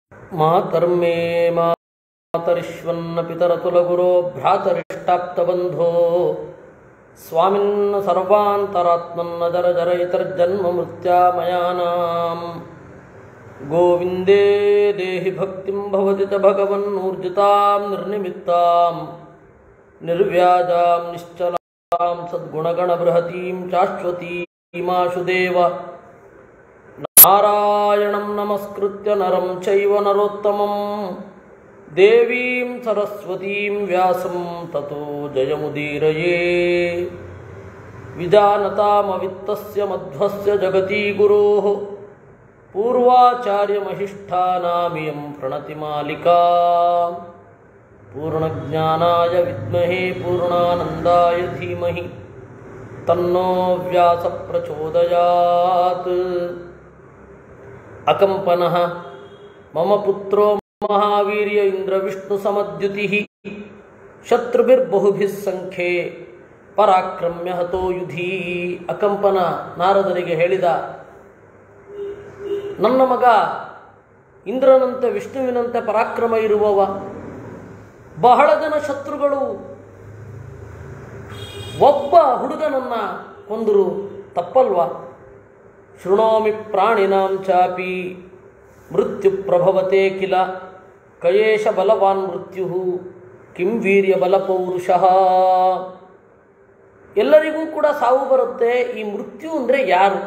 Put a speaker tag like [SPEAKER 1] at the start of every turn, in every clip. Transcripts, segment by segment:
[SPEAKER 1] ಮಾತರ್ಮೇ ಮಾತರಿಶ್ವನ್ನ ಪಿತರತುಲಗುರೋ ಭ್ರಾತರಿಷ್ಟಾಪ್ತಬಂಧೋ ಸ್ವಾಮಿನ್ನ ಸರ್ವಾಂತರಾತ್ಮನ್ನ ಜರ ಜರ ಇತರ್ಜನ್ಮ ಮೃತ್ಯಾಮಯಾನಾಂ ಗೋವಿಂದೇ ದೇಹಿ ಭಕ್ತಿಂ ಭವತಿ ಚ ಭಗವನ್ನೂರ್ಜಿತಾಂ ನಿರ್ನಿಮಿತ್ತಾಂ ನಿರ್ವ್ಯಾಜಾಂ ನಿಶ್ಚಲಾಂ ಸದ್ಗುಣಗಣಬೃಹತೀಂ ಶಾಶ್ವತೀಮಾಶು ದೇವ ನಾರಾಯಣಂ ನಮಸ್ಕೃತ್ಯ ನರಂ ಚೈವ ನರೋತ್ತಮಂ ದೇವೀಂ ಸರಸ್ವತೀಂ ವ್ಯಾಸಂ ತತೋ ಜಯಮುದೀರಯೇ ವಿಜಾನತಾಮವಿತ್ತಸ್ಯ ಮಧ್ವಸ್ಯ ಜಗತೀ ಗುರೋಃ ಪೂರ್ವಾಚಾರ್ಯಮಹಿಷ್ಠಾನಾಮಿಯಂ ಪ್ರಣತಿಮಾಲಿಕಾ ಪೂರ್ಣಜ್ಞಾನಾಯ ವಿದ್ಮಹೇ ಪೂರ್ಣಾನಂದಾಯ ಧೀಮಹಿ ತನ್ನೋ ವ್ಯಾಸ ಪ್ರಚೋದಯಾತ್ ಅಕಂಪನಃ ಮಮ ಪುತ್ರೋ ಮಹಾವೀರ್ಯ ಇಂದ್ರ ವಿಷ್ಣು ಸಮದ್ಯುತಿ ಶತ್ರುಭಿರ್ಬಹುಭಿಃ ಸಂಖ್ಯೆ ಪರಾಕ್ರಮ್ಯ ಹತೋ ಯುಧಿ ಅಕಂಪನ ನಾರದರಿಗೆ ಹೇಳಿದ ನನ್ನ ಮಗ ಇಂದ್ರನಂತೆ ವಿಷ್ಣುವಿನಂತೆ ಪರಾಕ್ರಮ ಇರುವವ ಬಹಳ ಜನ ಶತ್ರುಗಳು ಒಬ್ಬ ಹುಡುಗನನ್ನ ಕೊಂದರು ತಪ್ಪಲ್ವಾ ಶೃಣೋಮಿ ಪ್ರಾಣಿನಾಂ ಚಾಪಿ ಮೃತ್ಯು ಪ್ರಭವತೆ ಕಿಲ ಕಯೇಶ ಬಲವಾನ್ ಮೃತ್ಯು ಕಿಂ ವೀರ್ಯ ಬಲಪೌರುಷಃ ಎಲ್ಲರಿಗೂ ಕೂಡ ಸಾವು ಬರುತ್ತೆ ಈ ಮೃತ್ಯು ಅಂದರೆ ಯಾರು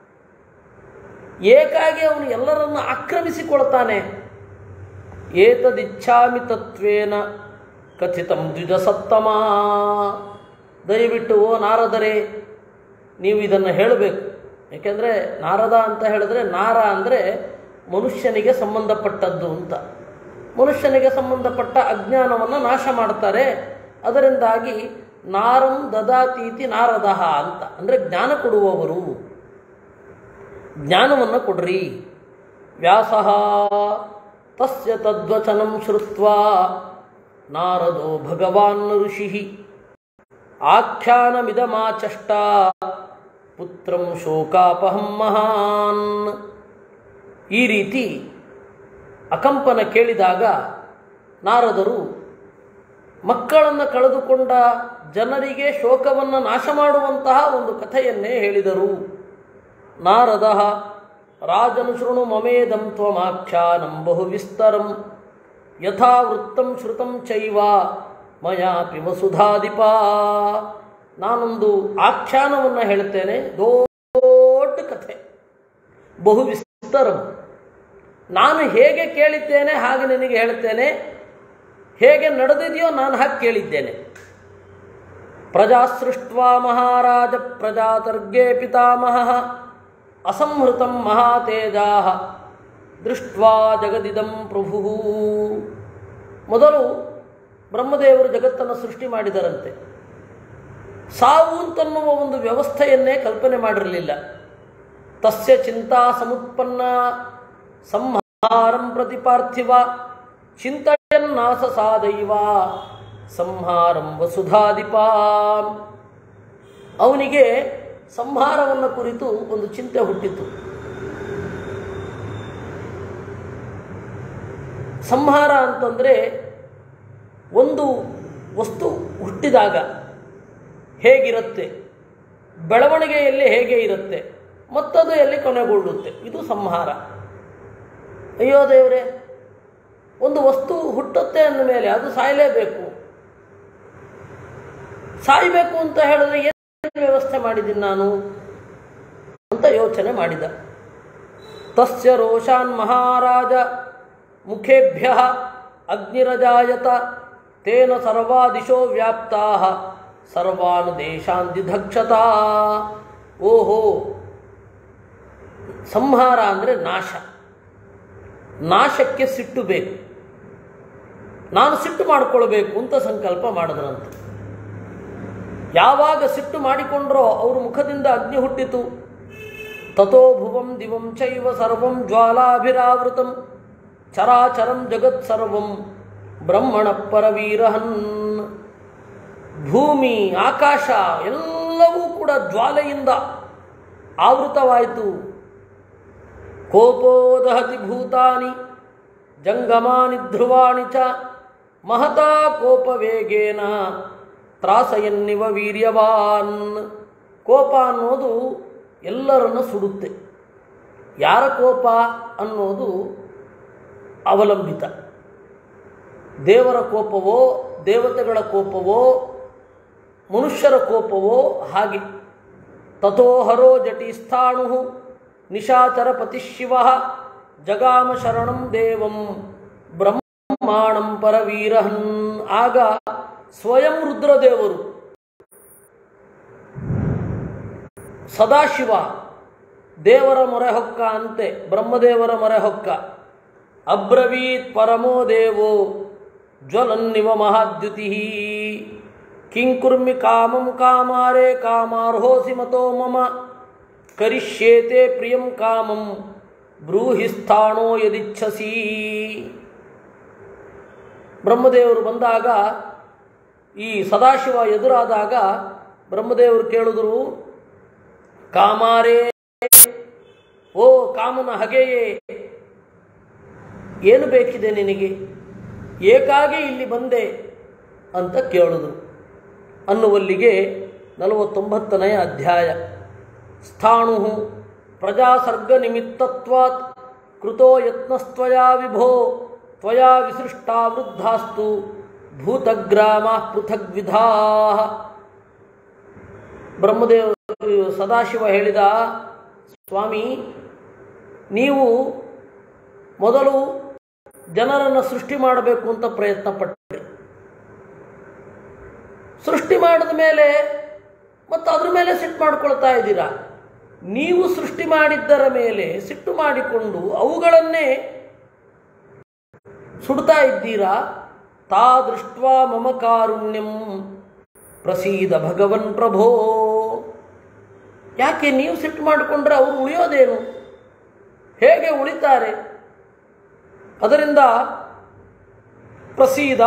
[SPEAKER 1] ಏಕಾಗಿ ಅವನು ಎಲ್ಲರನ್ನು ಆಕ್ರಮಿಸಿಕೊಳ್ತಾನೆ ಏತದಿಚ್ಛಾಮಿ ತತ್ವೇನ ಕಥಿತಂ ದ್ವಿಜ ಸತ್ತಮ ದಯವಿಟ್ಟು ಓ ನಾರದರೆ ನೀವು ಇದನ್ನು ಹೇಳಬೇಕು ಏಕೆಂದರೆ ನಾರದ ಅಂತ ಹೇಳಿದ್ರೆ ನಾರ ಅಂದರೆ ಮನುಷ್ಯನಿಗೆ ಸಂಬಂಧಪಟ್ಟದ್ದು ಅಂತ ಮನುಷ್ಯನಿಗೆ ಸಂಬಂಧಪಟ್ಟ ಅಜ್ಞಾನವನ್ನು ನಾಶ ಮಾಡ್ತಾರೆ ಅದರಿಂದಾಗಿ ನಾರಂ ದದಾತೀತಿ ನಾರದಃ ಅಂತ ಅಂದರೆ ಜ್ಞಾನ ಕೊಡುವವರು ಜ್ಞಾನವನ್ನು ಕೊಡ್ರಿ ವ್ಯಾಸ ತಸ್ಯ ತದ್ವಚನಂ ಶ್ರುತ್ವಾ ನಾರದೋ ಭಗವಾನ್ ಋಷಿ ಆಖ್ಯಾನಮಿದಮಾಚಷ್ಟ ಪುತ್ರಂ ಶೋಕಾಪಹಂ ಮಹಾನ್ ಈ ರೀತಿ ಅಕಂಪನ ಕೇಳಿದಾಗ ನಾರದರು ಮಕ್ಕಳನ್ನು ಕಳೆದುಕೊಂಡ ಜನರಿಗೆ ಶೋಕವನ್ನು ನಾಶ ಮಾಡುವಂತಹ ಒಂದು ಕಥೆಯನ್ನೇ ಹೇಳಿದರು ನಾರದ ರಾಜನ್ ಶೃಣು ಮಮೇದಂ ತ್ವಮಾಖ್ಯಾನಂ ಬಹು ವಿಸ್ತರಂ ಯಥಾ ವೃತ್ತಂ ಶ್ರುತಂ ಚೈವ ಮಯಾಪಿ ವಸುಧಾಧಿಪ ನಾನೊಂದು ಆಖ್ಯಾನವನ್ನು ಹೇಳ್ತೇನೆ ದೊಡ್ಡ ಕಥೆ ಬಹು ವಿಸ್ತರಂ ನಾನು ಹೇಗೆ ಕೇಳಿದ್ದೇನೆ ಹಾಗೆ ನಿನಗೆ ಹೇಳ್ತೇನೆ ಹೇಗೆ ನಡೆದಿದೆಯೋ ನಾನು ಹಾಗೆ ಕೇಳಿದ್ದೇನೆ ಪ್ರಜಾಸೃಷ್ಟ್ವಾ ಮಹಾರಾಜ ಪ್ರಜಾತರ್ಗೇ ಪಿತಾಮಹ ಅಸಂಹೃತಂ ಮಹಾತೇಜಾ ದೃಷ್ಟ್ವಾ ಜಗದಿದಂ ಪ್ರಭು ಮೊದಲು ಬ್ರಹ್ಮದೇವರು ಜಗತ್ತನ್ನು ಸೃಷ್ಟಿ ಮಾಡಿದರಂತೆ ಸಾವು ಅಂತನ್ನುವ ಒಂದು ವ್ಯವಸ್ಥೆಯನ್ನೇ ಕಲ್ಪನೆ ಮಾಡಿರಲಿಲ್ಲ ತಸ್ಯ ಚಿಂತಾ ಸಮುತ್ಪನ್ನ ಸಂಹಾರಂ ಪ್ರತಿಪಾರ್ಥಿವ ಚಿಂತಯನ್ನಾಸ ಸಾದೈವ ಸಂಹಾರಂ ವಸುಧಾಧಿಪ ಅವನಿಗೆ ಸಂಹಾರವನ್ನು ಕುರಿತು ಒಂದು ಚಿಂತೆ ಹುಟ್ಟಿತು ಸಂಹಾರ ಅಂತಂದರೆ ಒಂದು ವಸ್ತು ಹುಟ್ಟಿದಾಗ ಹೇಗಿರುತ್ತೆ ಬೆಳವಣಿಗೆಯಲ್ಲಿ ಹೇಗೆ ಇರುತ್ತೆ ಮತ್ತದು ಎಲ್ಲಿ ಕೊನೆಗೊಳ್ಳುತ್ತೆ ಇದು ಸಂಹಾರ ಅಯ್ಯೋ ದೇವರೇ ಒಂದು ವಸ್ತು ಹುಟ್ಟುತ್ತೆ ಅಂದ ಮೇಲೆ ಅದು ಸಾಯಲೇಬೇಕು ಸಾಯಬೇಕು ಅಂತ ಹೇಳಿದ್ರೆ ಏನು ವ್ಯವಸ್ಥೆ ಮಾಡಿದ್ದೀನಿ ನಾನು ಅಂತ ಯೋಚನೆ ಮಾಡಿದ ತಸ್ಯ ರೋಷಾನ್ ಮಹಾರಾಜ ಮುಖೇಭ್ಯ ಅಗ್ನಿರಜಾಯತ ತೇನ ಸರ್ವಾದಿಶೋ ವ್ಯಾಪ್ತಾ ಸರ್ವಾನ್ ದೇಶಾನ್ ದಿಧಕ್ಷತ ಓಹೋ ಸಂಹಾರ ಅಂದರೆ ನಾಶ ನಾಶಕ್ಕೆ ಸಿಟ್ಟು ಬೇಕು ನಾನು ಸಿಟ್ಟು ಮಾಡಿಕೊಳ್ಬೇಕು ಅಂತ ಸಂಕಲ್ಪ ಮಾಡಿದ್ರಂತೆ ಯಾವಾಗ ಸಿಟ್ಟು ಮಾಡಿಕೊಂಡ್ರೋ ಅವ್ರ ಮುಖದಿಂದ ಅಗ್ನಿ ಹುಟ್ಟಿತು ತಥೋ ಭುವಂ ದಿವಂ ಚೈವ ಸರ್ವಂ ಜ್ವಾಲಾಭಿರಾವೃತಂ ಚರಾಚರಂ ಜಗತ್ ಸರ್ವಂ ಬ್ರಹ್ಮಣ ಪರವೀರಹನ್ ಭೂಮಿ ಆಕಾಶ ಎಲ್ಲವೂ ಕೂಡ ಜ್ವಾಲೆಯಿಂದ ಆವೃತವಾಯಿತು ಕೋಪೋದಹತಿ ಭೂತಾನಿ ಜಂಗಮಾನಿ ಧ್ರುವಾಣಿ ಚ ಮಹತಾ ಕೋಪವೇಗೇನ ತ್ರಾಸಯನ್ನಿವ ವೀರ್ಯವಾನ್ ಕೋಪ ಅನ್ನೋದು ಎಲ್ಲರನ್ನು ಸುಡುತ್ತೆ ಯಾರ ಕೋಪ ಅನ್ನೋದು ಅವಲಂಬಿತ ದೇವರ ಕೋಪವೋ ದೇವತೆಗಳ ಕೋಪವೋ ಮನುಷ್ಯರ ಕೋಪವೋ ಹಾಗೆ ತಥೋಹರೋ ಜಟಿಸ್ಥಾಣು ನಿಶಾಚರ ಶಿವ ಜಗಾಮ ಶರಣಂ ದೇವಂ ಬ್ರಹ್ಮಾಣಂ ಪರವೀರಹನ್ ಆಗ ಸ್ವಯಂ ರುದ್ರದೇವರು ಸದಾಶಿವ ದೇವರ ಮೊರೆ ಹೊಕ್ಕ ಅಂತೆ ಬ್ರಹ್ಮದೇವರ ಮೊರೆ ಹೊಕ್ಕ ಅಬ್ರವೀತ್ ಪರಮೋ ದೇವೋ ಜ್ವಲನ್ನಿವ ಮಹಾದ್ಯುತಿ ಕಿಂಕುರ್ಮಿ ಕಾಮಂ ಕಾಮಾರೇ ಕಾಮಾರ್ಹೋಸಿ ಮತೋ ಮಮ ಕರಿಷ್ಯೇತೆ ಪ್ರಿಯಂ ಕಾಮಂ ಬ್ರೂಹಿ ಸ್ಥಾಣೋ ಯದಿಚ್ಛಸಿ ಬ್ರಹ್ಮದೇವರು ಬಂದಾಗ ಈ ಸದಾಶಿವ ಎದುರಾದಾಗ ಬ್ರಹ್ಮದೇವರು ಕೇಳಿದ್ರು ಕಾಮಾರೇ ಓ ಕಾಮನ ಹಗೆಯೇ ಏನು ಬೇಕಿದೆ ನಿನಗೆ ಏಕಾಗಿ ಇಲ್ಲಿ ಬಂದೆ ಅಂತ ಕೇಳಿದ್ರು ಅನ್ನುವಲ್ಲಿಗೆ ನಲವತ್ತೊಂಬತ್ತನೆಯ ಅಧ್ಯಾಯ ಸ್ಥಾಣು ಪ್ರಜಾಸರ್ಗ ನಿಮಿತ್ತತ್ವಾತ್ ಕೃತೋ ಯತ್ನಸ್ತ್ವಯಾ ವಿಭೋ ತ್ವಯಾ ವಿಸೃಷ್ಟಾ ವೃದ್ಧಾಸ್ತು ಭೂತಗ್ರಾಮ ಪೃಥಗ್ವಿಧಾ ಬ್ರಹ್ಮದೇವ ಸದಾಶಿವ ಹೇಳಿದ ಸ್ವಾಮಿ ನೀವು ಮೊದಲು ಜನರನ್ನು ಸೃಷ್ಟಿ ಮಾಡಬೇಕು ಅಂತ ಪ್ರಯತ್ನ ಪಟ್ಟೆ ಸೃಷ್ಟಿ ಮಾಡಿದ ಮೇಲೆ ಮತ್ತು ಅದ್ರ ಮೇಲೆ ಸಿಟ್ಟು ಮಾಡ್ಕೊಳ್ತಾ ಇದ್ದೀರಾ ನೀವು ಸೃಷ್ಟಿ ಮಾಡಿದ್ದರ ಮೇಲೆ ಸಿಟ್ಟು ಮಾಡಿಕೊಂಡು ಅವುಗಳನ್ನೇ ಸುಡ್ತಾ ಇದ್ದೀರಾ ತಾ ದೃಷ್ಟ ಮಮ ಕಾರುಣ್ಯಂ ಪ್ರಸೀದ ಭಗವನ್ ಪ್ರಭೋ ಯಾಕೆ ನೀವು ಸಿಟ್ಟು ಮಾಡಿಕೊಂಡ್ರೆ ಅವರು ಉಳಿಯೋದೇನು ಹೇಗೆ ಉಳಿತಾರೆ ಅದರಿಂದ ಪ್ರಸೀದ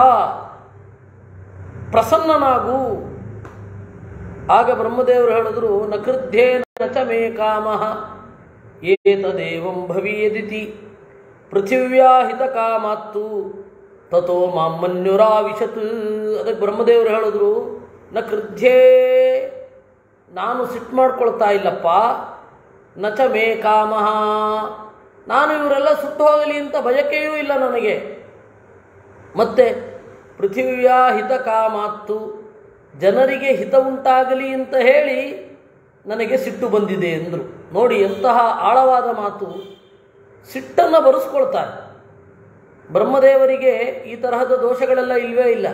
[SPEAKER 1] ಪ್ರಸನ್ನನಾಗು ಆಗ ಬ್ರಹ್ಮದೇವರು ಹೇಳಿದ್ರು ನಕೃಧ್ಯೇನ ಚ ಮೇ ಕಾಮ ಏತದೇವಂ ಭವೀಯದಿತಿ ಪೃಥಿವ್ಯಾ ಹಿತ ಕಾಮಾತ್ತು ತಥೋ ಮಾಮನ್ಯುರಾವಿಶತ್ ಅದಕ್ಕೆ ಬ್ರಹ್ಮದೇವರು ಹೇಳಿದ್ರು ನ ಕೃಧ್ಯೇ ನಾನು ಸಿಟ್ಟು ಮಾಡ್ಕೊಳ್ತಾ ಇಲ್ಲಪ್ಪ ನಚ ಮೇ ಕಾಮಃ ನಾನು ಇವರೆಲ್ಲ ಸುಟ್ಟು ಹೋಗಲಿ ಅಂತ ಬಯಕೆಯೂ ಇಲ್ಲ ನನಗೆ ಮತ್ತೆ ಪೃಥಿವ್ಯಾ ಹಿತ ಕಾಮಾತ್ತು ಜನರಿಗೆ ಹಿತ ಉಂಟಾಗಲಿ ಅಂತ ಹೇಳಿ ನನಗೆ ಸಿಟ್ಟು ಬಂದಿದೆ ಎಂದರು ನೋಡಿ ಎಂತಹ ಆಳವಾದ ಮಾತು ಸಿಟ್ಟನ್ನು ಬರೆಸ್ಕೊಳ್ತಾರೆ ಬ್ರಹ್ಮದೇವರಿಗೆ ಈ ತರಹದ ದೋಷಗಳೆಲ್ಲ ಇಲ್ವೇ ಇಲ್ಲ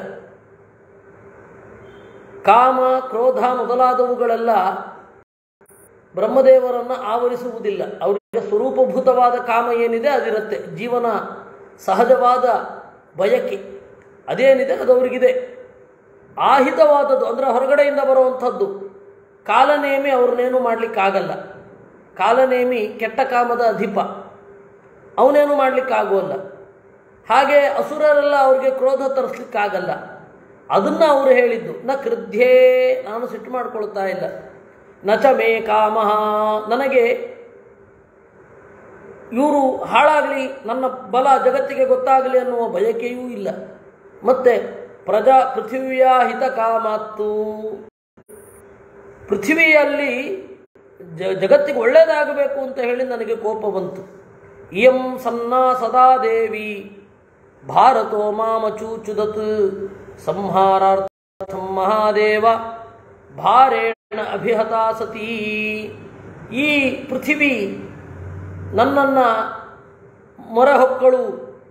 [SPEAKER 1] ಕಾಮ ಕ್ರೋಧ ಮೊದಲಾದವುಗಳೆಲ್ಲ ಬ್ರಹ್ಮದೇವರನ್ನು ಆವರಿಸುವುದಿಲ್ಲ ಅವರಿಗೆ ಸ್ವರೂಪಭೂತವಾದ ಕಾಮ ಏನಿದೆ ಅದಿರುತ್ತೆ ಜೀವನ ಸಹಜವಾದ ಬಯಕೆ ಅದೇನಿದೆ ಅದು ಅವರಿಗಿದೆ ಆಹಿತವಾದದ್ದು ಅಂದರೆ ಹೊರಗಡೆಯಿಂದ ಬರುವಂಥದ್ದು ಕಾಲನೇಮಿ ಅವ್ರನ್ನೇನು ಮಾಡಲಿಕ್ಕಾಗಲ್ಲ ಕಾಲನೇಮಿ ಕೆಟ್ಟ ಕಾಮದ ಅಧಿಪ ಅವನೇನು ಮಾಡಲಿಕ್ಕಾಗೋಲ್ಲ ಹಾಗೆ ಅಸುರರೆಲ್ಲ ಅವ್ರಿಗೆ ಕ್ರೋಧ ತರಿಸ್ಲಿಕ್ಕಾಗಲ್ಲ ಅದನ್ನು ಅವರು ಹೇಳಿದ್ದು ನ ಕೃಧ್ಯೇ ನಾನು ಸಿಟ್ಟು ಮಾಡ್ಕೊಳ್ತಾ ಇಲ್ಲ ನಚ ಮೇ ಕಾಮಃ ನನಗೆ ಇವರು ಹಾಳಾಗಲಿ ನನ್ನ ಬಲ ಜಗತ್ತಿಗೆ ಗೊತ್ತಾಗಲಿ ಅನ್ನುವ ಬಯಕೆಯೂ ಇಲ್ಲ ಮತ್ತೆ ಪ್ರಜಾ ಪೃಥಿವಿಯ ಹಿತ ಕಾಮಾತ್ತು ಪೃಥ್ವಿಯಲ್ಲಿ ಜ ಜಗತ್ತಿಗೆ ಒಳ್ಳೆಯದಾಗಬೇಕು ಅಂತ ಹೇಳಿ ನನಗೆ ಕೋಪ ಬಂತು ಇಯಂ ಸನ್ನಾ ಸದಾ ದೇವಿ ಭಾರತೋ ಮಾಮಚೂಚುದತ್ ಸಂಹಾರಾರ್ಥಂ ಮಹಾದೇವ ಭಾರೇಣ ಅಭಿಹತಾ ಸತೀ ಈ ಪೃಥಿವಿ ನನ್ನನ್ನು ಮೊರೆ ಹೊಕ್ಕಳು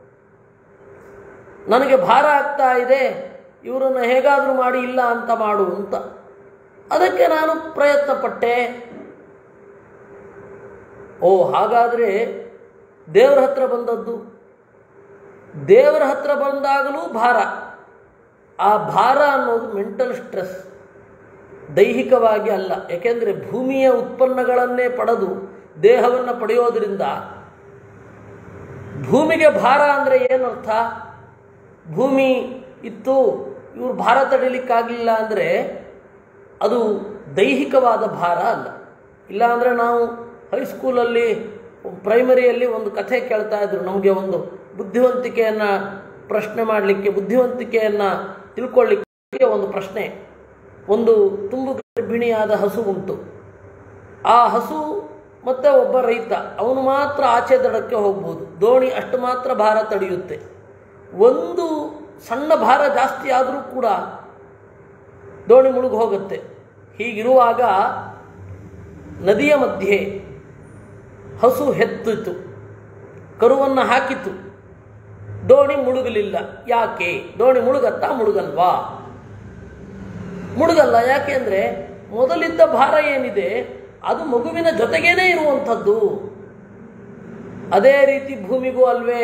[SPEAKER 1] ನನಗೆ ಭಾರ ಆಗ್ತಾ ಇದೆ ಇವರನ್ನು ಹೇಗಾದರೂ ಮಾಡಿ ಇಲ್ಲ ಅಂತ ಮಾಡು ಅಂತ ಅದಕ್ಕೆ ನಾನು ಪ್ರಯತ್ನ ಪಟ್ಟೆ ಓ ಹಾಗಾದರೆ ದೇವರ ಹತ್ರ ಬಂದದ್ದು ದೇವರ ಹತ್ರ ಬಂದಾಗಲೂ ಭಾರ ಆ ಭಾರ ಅನ್ನೋದು ಮೆಂಟಲ್ ಸ್ಟ್ರೆಸ್ ದೈಹಿಕವಾಗಿ ಅಲ್ಲ ಯಾಕೆಂದರೆ ಭೂಮಿಯ ಉತ್ಪನ್ನಗಳನ್ನೇ ಪಡೆದು ದೇಹವನ್ನು ಪಡೆಯೋದ್ರಿಂದ ಭೂಮಿಗೆ ಭಾರ ಅಂದರೆ ಏನರ್ಥ ಭೂಮಿ ಇತ್ತು ಇವರು ಭಾರ ತಡಿಲಿಕ್ಕಾಗಲಿಲ್ಲ ಅಂದರೆ ಅದು ದೈಹಿಕವಾದ ಭಾರ ಅಲ್ಲ ಇಲ್ಲಾಂದರೆ ನಾವು ಹೈಸ್ಕೂಲಲ್ಲಿ ಪ್ರೈಮರಿಯಲ್ಲಿ ಒಂದು ಕಥೆ ಕೇಳ್ತಾ ಇದ್ರು ನಮಗೆ ಒಂದು ಬುದ್ಧಿವಂತಿಕೆಯನ್ನು ಪ್ರಶ್ನೆ ಮಾಡಲಿಕ್ಕೆ ಬುದ್ಧಿವಂತಿಕೆಯನ್ನು ತಿಳ್ಕೊಳ್ಳಿಕ್ಕೆ ಒಂದು ಪ್ರಶ್ನೆ ಒಂದು ತುಂಬು ಗರ್ಭಿಣಿಯಾದ ಹಸು ಉಂಟು ಆ ಹಸು ಮತ್ತೆ ಒಬ್ಬ ರೈತ ಅವನು ಮಾತ್ರ ಆಚೆ ದಡಕ್ಕೆ ಹೋಗ್ಬೋದು ದೋಣಿ ಅಷ್ಟು ಮಾತ್ರ ಭಾರ ತಡೆಯುತ್ತೆ ಒಂದು ಸಣ್ಣ ಭಾರ ಜಾಸ್ತಿ ಆದರೂ ಕೂಡ ದೋಣಿ ಮುಳುಗಿ ಹೋಗುತ್ತೆ ಹೀಗಿರುವಾಗ ನದಿಯ ಮಧ್ಯೆ ಹಸು ಹೆತ್ತಿತು ಕರುವನ್ನು ಹಾಕಿತು ದೋಣಿ ಮುಳುಗಲಿಲ್ಲ ಯಾಕೆ ದೋಣಿ ಮುಳುಗತ್ತಾ ಮುಳುಗಲ್ವಾ ಮುಳುಗಲ್ಲ ಯಾಕೆ ಅಂದರೆ ಮೊದಲಿದ್ದ ಭಾರ ಏನಿದೆ ಅದು ಮಗುವಿನ ಜೊತೆಗೇನೆ ಇರುವಂಥದ್ದು ಅದೇ ರೀತಿ ಭೂಮಿಗೂ ಅಲ್ವೇ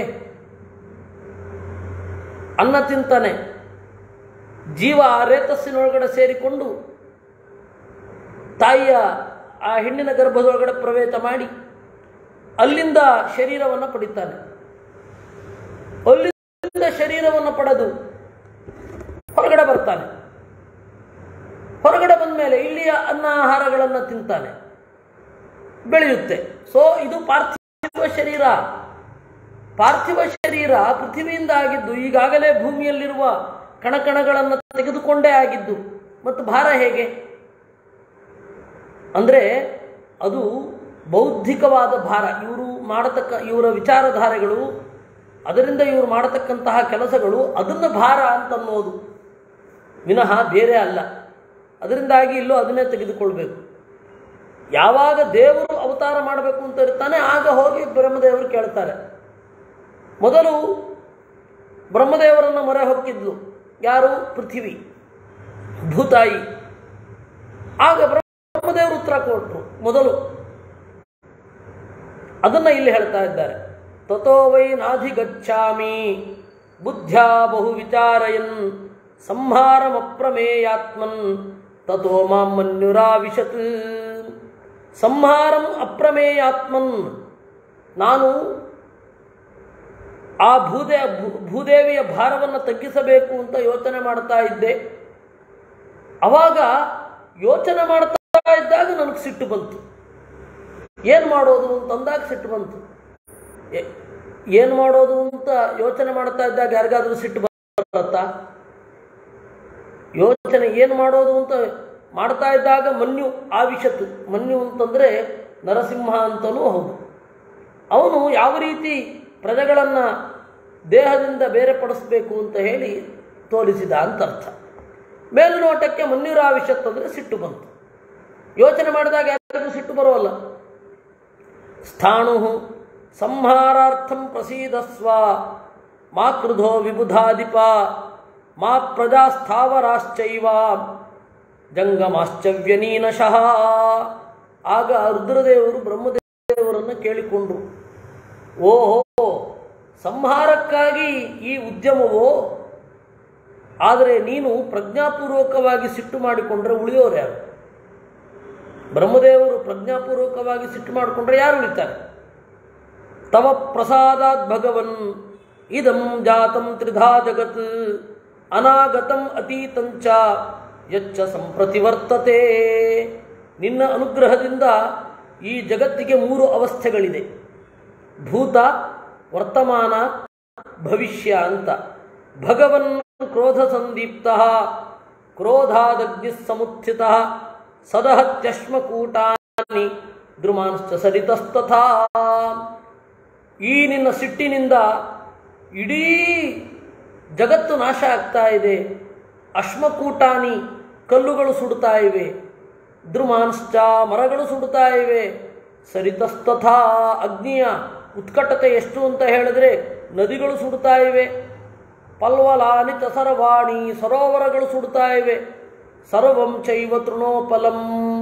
[SPEAKER 1] ಅನ್ನ ತಿಂತಾನೆ ಜೀವ ಆ ರೇತಸ್ಸಿನೊಳಗಡೆ ಸೇರಿಕೊಂಡು ತಾಯಿಯ ಆ ಹೆಣ್ಣಿನ ಗರ್ಭದೊಳಗಡೆ ಪ್ರವೇಶ ಮಾಡಿ ಅಲ್ಲಿಂದ ಶರೀರವನ್ನು ಪಡಿತಾನೆ ಅಲ್ಲಿಂದ ಶರೀರವನ್ನು ಪಡೆದು ಹೊರಗಡೆ ಬರ್ತಾನೆ ಹೊರಗಡೆ ಬಂದ ಮೇಲೆ ಇಲ್ಲಿಯ ಅನ್ನ ಆಹಾರಗಳನ್ನು ತಿಂತಾನೆ ಬೆಳೆಯುತ್ತೆ ಸೊ ಇದು ಪಾರ್ಥಿವ ಶರೀರ ಪಾರ್ಥಿವ ಶರೀರ ಪೃಥ್ವಿಯಿಂದ ಆಗಿದ್ದು ಈಗಾಗಲೇ ಭೂಮಿಯಲ್ಲಿರುವ ಕಣಕಣಗಳನ್ನು ತೆಗೆದುಕೊಂಡೇ ಆಗಿದ್ದು ಮತ್ತು ಭಾರ ಹೇಗೆ ಅಂದರೆ ಅದು ಬೌದ್ಧಿಕವಾದ ಭಾರ ಇವರು ಮಾಡತಕ್ಕ ಇವರ ವಿಚಾರಧಾರೆಗಳು ಅದರಿಂದ ಇವರು ಮಾಡತಕ್ಕಂತಹ ಕೆಲಸಗಳು ಅದನ್ನು ಭಾರ ಅಂತ ಅನ್ನೋದು ವಿನಃ ಬೇರೆ ಅಲ್ಲ ಅದರಿಂದಾಗಿ ಇಲ್ಲೂ ಅದನ್ನೇ ತೆಗೆದುಕೊಳ್ಬೇಕು ಯಾವಾಗ ದೇವರು ಅವತಾರ ಮಾಡಬೇಕು ಅಂತ ಇರ್ತಾನೆ ಆಗ ಹೋಗಿ ಬ್ರಹ್ಮದೇವರು ಕೇಳ್ತಾರೆ ಮೊದಲು ಬ್ರಹ್ಮದೇವರನ್ನು ಮೊರೆ ಹೊಕ್ಕಿದ್ಲು ಯಾರು ಪೃಥ್ವಿ ಭೂತಾಯಿ ಆಗ ಬ್ರಹ್ಮದೇವರು ಉತ್ತರ ಕೊಟ್ಟರು ಮೊದಲು ಅದನ್ನು ಇಲ್ಲಿ ಹೇಳ್ತಾ ಇದ್ದಾರೆ ತಥೋ ವೈ ನಾಧಿಗಚ್ಛಾಮಿ ಬುದ್ಧ್ಯಾ ಬಹು ವಿಚಾರಯನ್ ಸಂಹಾರಮಪ್ರಮೇಯಾತ್ಮನ್ ತಥೋ ಮಾಂ ಮನ್ಯುರಾವಿಶತ್ ಸಂಹಾರಂ ಅಪ್ರಮೇಯಾತ್ಮನ್ ನಾನು ಆ ಭೂದೇ ಭೂ- ಭೂದೇವಿಯ ಭಾರವನ್ನು ತಗ್ಗಿಸಬೇಕು ಅಂತ ಯೋಚನೆ ಮಾಡ್ತಾ ಇದ್ದೆ ಅವಾಗ ಯೋಚನೆ ಮಾಡ್ತಾ ಇದ್ದಾಗ ನನಗೆ ಸಿಟ್ಟು ಬಂತು ಏನು ಮಾಡೋದು ಅಂತಂದಾಗ ಸಿಟ್ಟು ಬಂತು ಏ- ಏನು ಮಾಡೋದು ಅಂತ ಯೋಚನೆ ಮಾಡ್ತಾ ಇದ್ದಾಗ ಯಾರಿಗಾದ್ರೂ ಸಿಟ್ಟು ಬರುತ್ತಾ ಯೋಚನೆ ಏನು ಮಾಡೋದು ಅಂತ ಮಾಡ್ತಾ ಇದ್ದಾಗ ಮನ್ಯು ಆವಿಷತ್ತು ಮನ್ಯು ಅಂತಂದರೆ ನರಸಿಂಹ ಅಂತಲೂ ಹೌದು ಅವನು ಯಾವ ರೀತಿ ಪ್ರಜೆಗಳನ್ನು ದೇಹದಿಂದ ಬೇರೆಪಡಿಸಬೇಕು ಅಂತ ಹೇಳಿ ತೋರಿಸಿದ ಅಂತ ಅರ್ಥ ಮೇಲುನೋಟಕ್ಕೆ ಮನ್ಯುರಾವಿಷತ್ ಅಂದರೆ ಸಿಟ್ಟು ಬಂತು ಯೋಚನೆ ಮಾಡಿದಾಗ ಯಾರಿಗೂ ಸಿಟ್ಟು ಬರೋಲ್ಲ ಸ್ಥಾಣು ಸಂಹಾರಾರ್ಥಂ ಪ್ರಸೀದಸ್ವ ಮಾ ಕ್ರುಧೋ ವಿಬುಧಾಧಿಪ ಮಾ ಪ್ರಜಾಸ್ಥಾವರಾಶ್ಚೈವ ಜಂಗಮಾಶ್ಚವ್ಯನೀನಶಃ ಆಗ ರುದ್ರದೇವರು ಬ್ರಹ್ಮದೇವರನ್ನು ಕೇಳಿಕೊಂಡ್ರು ಓಹೋ ಸಂಹಾರಕ್ಕಾಗಿ ಈ ಉದ್ಯಮವೋ ಆದರೆ ನೀನು ಪ್ರಜ್ಞಾಪೂರ್ವಕವಾಗಿ ಸಿಟ್ಟು ಮಾಡಿಕೊಂಡ್ರೆ ಉಳಿಯೋರು ಯಾರು ಬ್ರಹ್ಮದೇವರು ಪ್ರಜ್ಞಾಪೂರ್ವಕವಾಗಿ ಸಿಟ್ಟು ಮಾಡಿಕೊಂಡ್ರೆ ಯಾರು ಉಳಿತಾರೆ ತವ ಪ್ರಸಾದಾತ್ ಭಗವನ್ ಇದಂ ಜಾತಂ ತ್ರಿಧಾ ಜಗತ್ ಅನಾಗತಂ ಅತೀತಂಚ ಯಚ್ಚ ಸಂಪ್ರತಿವರ್ತತೆ ನಿನ್ನ ಅನುಗ್ರಹದಿಂದ ಈ ಜಗತ್ತಿಗೆ ಮೂರು ಅವಸ್ಥೆಗಳಿದೆ ಭೂತ ವರ್ತಮಾನ ಭವಿಷ್ಯ ಅಂತ ಭಗವನ್ ಕ್ರೋಧ ಸಂದೀಪ್ತ ಕ್ರೋಧಾದಗ್ನಿ ಸಮುತ್ಥಿತ ಸದಹತ್ಯಶ್ಮಕೂಟಾನಿ ದ್ರುಮಾಂಶ್ಚ ಸರಿತಸ್ತಥಾ ಈ ನಿನ್ನ ಸಿಟ್ಟಿನಿಂದ ಇಡೀ ಜಗತ್ತು ನಾಶ ಆಗ್ತಾ ಇದೆ ಅಶ್ಮಕೂಟಾನಿ ಕಲ್ಲುಗಳು ಸುಡ್ತಾ ಇವೆ ದ್ರುಮಾಂಶ್ಚ ಮರಗಳು ಸುಡ್ತಾ ಇವೆ ಸರಿತಸ್ತಥಾ ಅಗ್ನಿಯ ಉತ್ಕಟತೆ ಎಷ್ಟು ಅಂತ ಹೇಳಿದ್ರೆ ನದಿಗಳು ಸುಡ್ತಾ ಇವೆ ಪಲ್ವಲಾನಿ ಚ ಸರ್ವಾಣಿ ಸರೋವರಗಳು ಸುಡ್ತಾ ಇವೆ ಸರ್ವಂ ಚೈವ ತೃಣೋಪಲಂ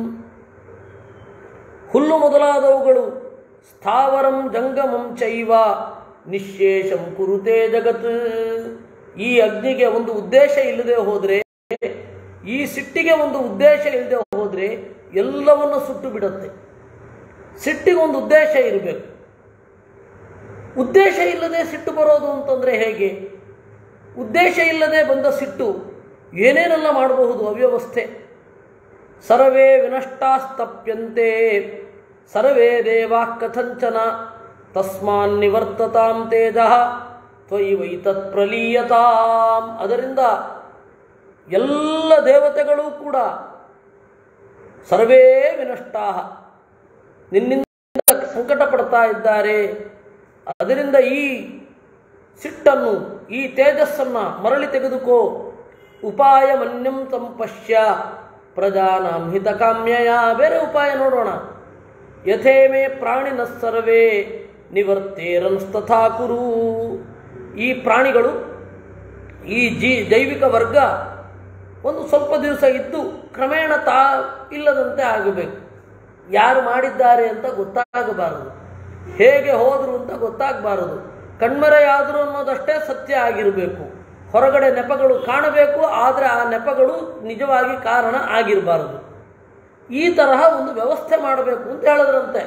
[SPEAKER 1] ಹುಲ್ಲು ಮೊದಲಾದವುಗಳು ಸ್ಥಾವರಂ ಜಂಗಮಂ ಚೈವ ನಿಶೇಷಂ ಕುರುತೆ ಜಗತ್ ಈ ಅಗ್ನಿಗೆ ಒಂದು ಉದ್ದೇಶ ಇಲ್ಲದೆ ಹೋದರೆ ಈ ಸಿಟ್ಟಿಗೆ ಒಂದು ಉದ್ದೇಶ ಇಲ್ಲದೆ ಹೋದರೆ ಎಲ್ಲವನ್ನು ಸುಟ್ಟು ಬಿಡುತ್ತೆ ಸಿಟ್ಟಿಗೆ ಒಂದು ಉದ್ದೇಶ ಇರಬೇಕು ಉದ್ದೇಶ ಇಲ್ಲದೆ ಸಿಟ್ಟು ಬರೋದು ಅಂತಂದರೆ ಹೇಗೆ ಉದ್ದೇಶ ಇಲ್ಲದೆ ಬಂದ ಸಿಟ್ಟು ಏನೇನೆಲ್ಲ ಮಾಡಬಹುದು ಅವ್ಯವಸ್ಥೆ ಸರ್ವೇ ವಿನಷ್ಟಾಸ್ತಪ್ಯಂತೆ ಸರ್ವೇ ದೇವಾ ಕಥಂಚನ ತಸ್ಮಾನ್ ನಿವರ್ತತಾಂ ತೇಜ ತ್ವಯಿ ವೈತತ್ ಪ್ರಲೀಯತಾಂ ಅದರಿಂದ ಎಲ್ಲ ದೇವತೆಗಳೂ ಕೂಡ ಸರ್ವೇ ವಿನಷ್ಟಾ ನಿನ್ನಿಂದ ಸಂಕಟ ಪಡ್ತಾ ಇದ್ದಾರೆ ಅದರಿಂದ ಈ ಸಿಟ್ಟನ್ನು ಈ ತೇಜಸ್ಸನ್ನು ಮರಳಿ ತೆಗೆದುಕೋ ಉಪಾಯ ಮನ್ಯಂ ಸಂಪಶ್ಯ ಪ್ರಜಾನಾಂ ಹಿತಕಾಮ್ಯಯ ಬೇರೆ ಉಪಾಯ ನೋಡೋಣ ಯಥೇಮೇ ಪ್ರಾಣಿನ ಸರ್ವೇ ನಿವರ್ತೇರನ್ಸ್ತಥಾ ಕುರು ಈ ಪ್ರಾಣಿಗಳು ಈ ಜೀ ಜೈವಿಕ ವರ್ಗ ಒಂದು ಸ್ವಲ್ಪ ದಿವಸ ಇದ್ದು ಕ್ರಮೇಣ ತಾ ಇಲ್ಲದಂತೆ ಆಗಬೇಕು ಯಾರು ಮಾಡಿದ್ದಾರೆ ಅಂತ ಗೊತ್ತಾಗಬಾರದು ಹೇಗೆ ಹೋದರು ಅಂತ ಗೊತ್ತಾಗಬಾರದು ಕಣ್ಮರೆಯಾದರು ಅನ್ನೋದಷ್ಟೇ ಸತ್ಯ ಆಗಿರಬೇಕು ಹೊರಗಡೆ ನೆಪಗಳು ಕಾಣಬೇಕು ಆದರೆ ಆ ನೆಪಗಳು ನಿಜವಾಗಿ ಕಾರಣ ಆಗಿರಬಾರದು ಈ ತರಹ ಒಂದು ವ್ಯವಸ್ಥೆ ಮಾಡಬೇಕು ಅಂತ ಹೇಳಿದ್ರಂತೆ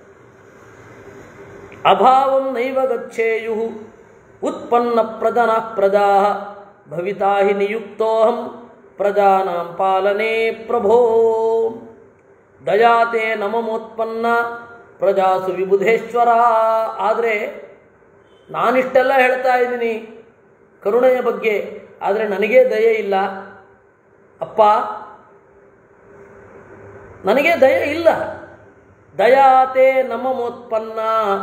[SPEAKER 1] ಅಭಾವಂ ನೈವ ಗಚ್ಚೇಯು ಉತ್ಪನ್ನ ಪ್ರಜನ ಪ್ರಜಾ ಭವಿತಾ ಹಿ ನಿಯುಕ್ತೋಹಂ ಪ್ರಜಾನಾಂ ಪಾಲನೆ ಪ್ರಭೋ ದಯಾತೆ ನಮಮೋತ್ಪನ್ನ ಪ್ರಜಾಸು ವಿಬುಧೇಶ್ವರ ಆದರೆ ನಾನಿಷ್ಟೆಲ್ಲ ಹೇಳ್ತಾ ಇದ್ದೀನಿ ಕರುಣೆಯ ಬಗ್ಗೆ ಆದರೆ ನನಗೇ ದಯೆ ಇಲ್ಲ ಅಪ್ಪ ನನಗೆ ದಯೆ ಇಲ್ಲ ದಯಾತೆ ನಮಮೋತ್ಪನ್ನ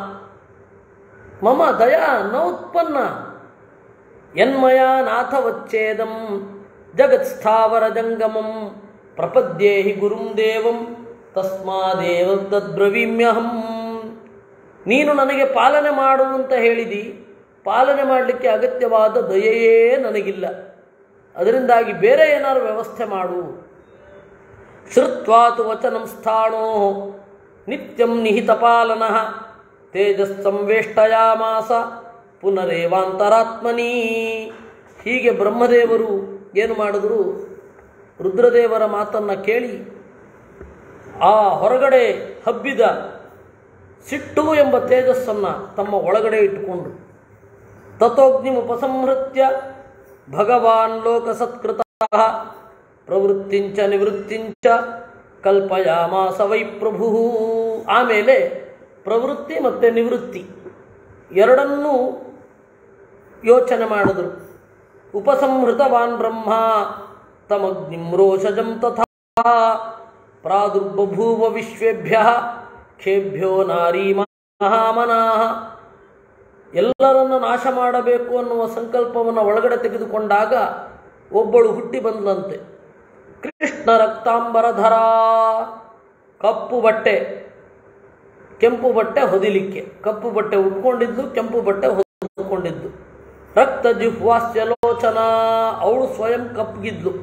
[SPEAKER 1] ಮಮ ದಯಾ ನ ಉತ್ಪನ್ನ ಯನ್ಮಯ ನಾಥವಚ್ಛೇದಂ ಜಗತ್ಸ್ಥಾವರ ಜಂಗಮಂ ಪ್ರಪದ್ಯೇಹಿ ಗುರುಂ ದೇವಂ ತಸ್ಮಾದೇವ ತದ್ಬ್ರವೀಮ್ಯಹಂ ನೀನು ನನಗೆ ಪಾಲನೆ ಮಾಡು ಅಂತ ಹೇಳಿದಿ ಪಾಲನೆ ಮಾಡಲಿಕ್ಕೆ ಅಗತ್ಯವಾದ ದಯೆಯೇ ನನಗಿಲ್ಲ ಅದರಿಂದಾಗಿ ಬೇರೆ ಏನಾದ್ರು ವ್ಯವಸ್ಥೆ ಮಾಡು ಶ್ರುತ್ವಾತು ವಚನಂ ಸ್ಥಾಣೋ ನಿತ್ಯಂ ನಿಹಿತಪಾಲನ ತೇಜಸ್ಸಂವೇಷ್ಟಯಾಮಾಸ ಪುನರೇವಾಂತರಾತ್ಮನೀ ಹೀಗೆ ಬ್ರಹ್ಮದೇವರು ಏನು ಮಾಡಿದ್ರು ರುದ್ರದೇವರ ಮಾತನ್ನು ಕೇಳಿ ಆ ಹೊರಗಡೆ ಹಬ್ಬಿದ ಸಿಟ್ಟು ಎಂಬ ತೇಜಸ್ಸನ್ನು ತಮ್ಮ ಒಳಗಡೆ ಇಟ್ಟುಕೊಂಡ್ರು ತಥೋಗ್ನಿಮುಪಸಂಹೃತ್ಯ ಭಗವಾನ್ ಲೋಕಸತ್ಕೃತ ಪ್ರವೃತ್ತಿಂಚ ನಿವೃತ್ತಿಂಚ ಕಲ್ಪಯಾಮಾಸ ವೈ ಪ್ರಭು ಆಮೇಲೆ ಪ್ರವೃತ್ತಿ ಮತ್ತು ನಿವೃತ್ತಿ ಎರಡನ್ನೂ ಯೋಚನೆ ಮಾಡಿದ್ರು ಉಪಸಂಹೃತವಾನ್ ಬ್ರಹ್ಮ ತಮಗ್ನಿಂ ರೋಷಜಂ ತಥಾ ಪ್ರಾದುರ್ಬಭೂವ ವಿಶ್ವೇಭ್ಯ ಖೇಭ್ಯೋ ನಾರೀ ಮಹಾಮನಾಹ ಎಲ್ಲರನ್ನು ನಾಶ ಮಾಡಬೇಕು ಅನ್ನುವ ಸಂಕಲ್ಪವನ್ನು ಒಳಗಡೆ ತೆಗೆದುಕೊಂಡಾಗ ಒಬ್ಬಳು ಹುಟ್ಟಿ ಬಂದಂತೆ ಕೃಷ್ಣ ರಕ್ತಾಂಬರಧರ ಕಪ್ಪು ಬಟ್ಟೆ ಕೆಂಪು ಬಟ್ಟೆ ಹೊದಿಲಿಕ್ಕೆ ಕಪ್ಪು ಬಟ್ಟೆ ಉಟ್ಕೊಂಡಿದ್ದು ಕೆಂಪು ಬಟ್ಟೆ ಹೊದ್ಕೊಂಡಿದ್ದು ರಕ್ತ ಜಿಹ್ವಾಸ್ಯಲೋಚನ ಅವಳು ಸ್ವಯಂ ಕಪ್ಪಗಿದ್ಲು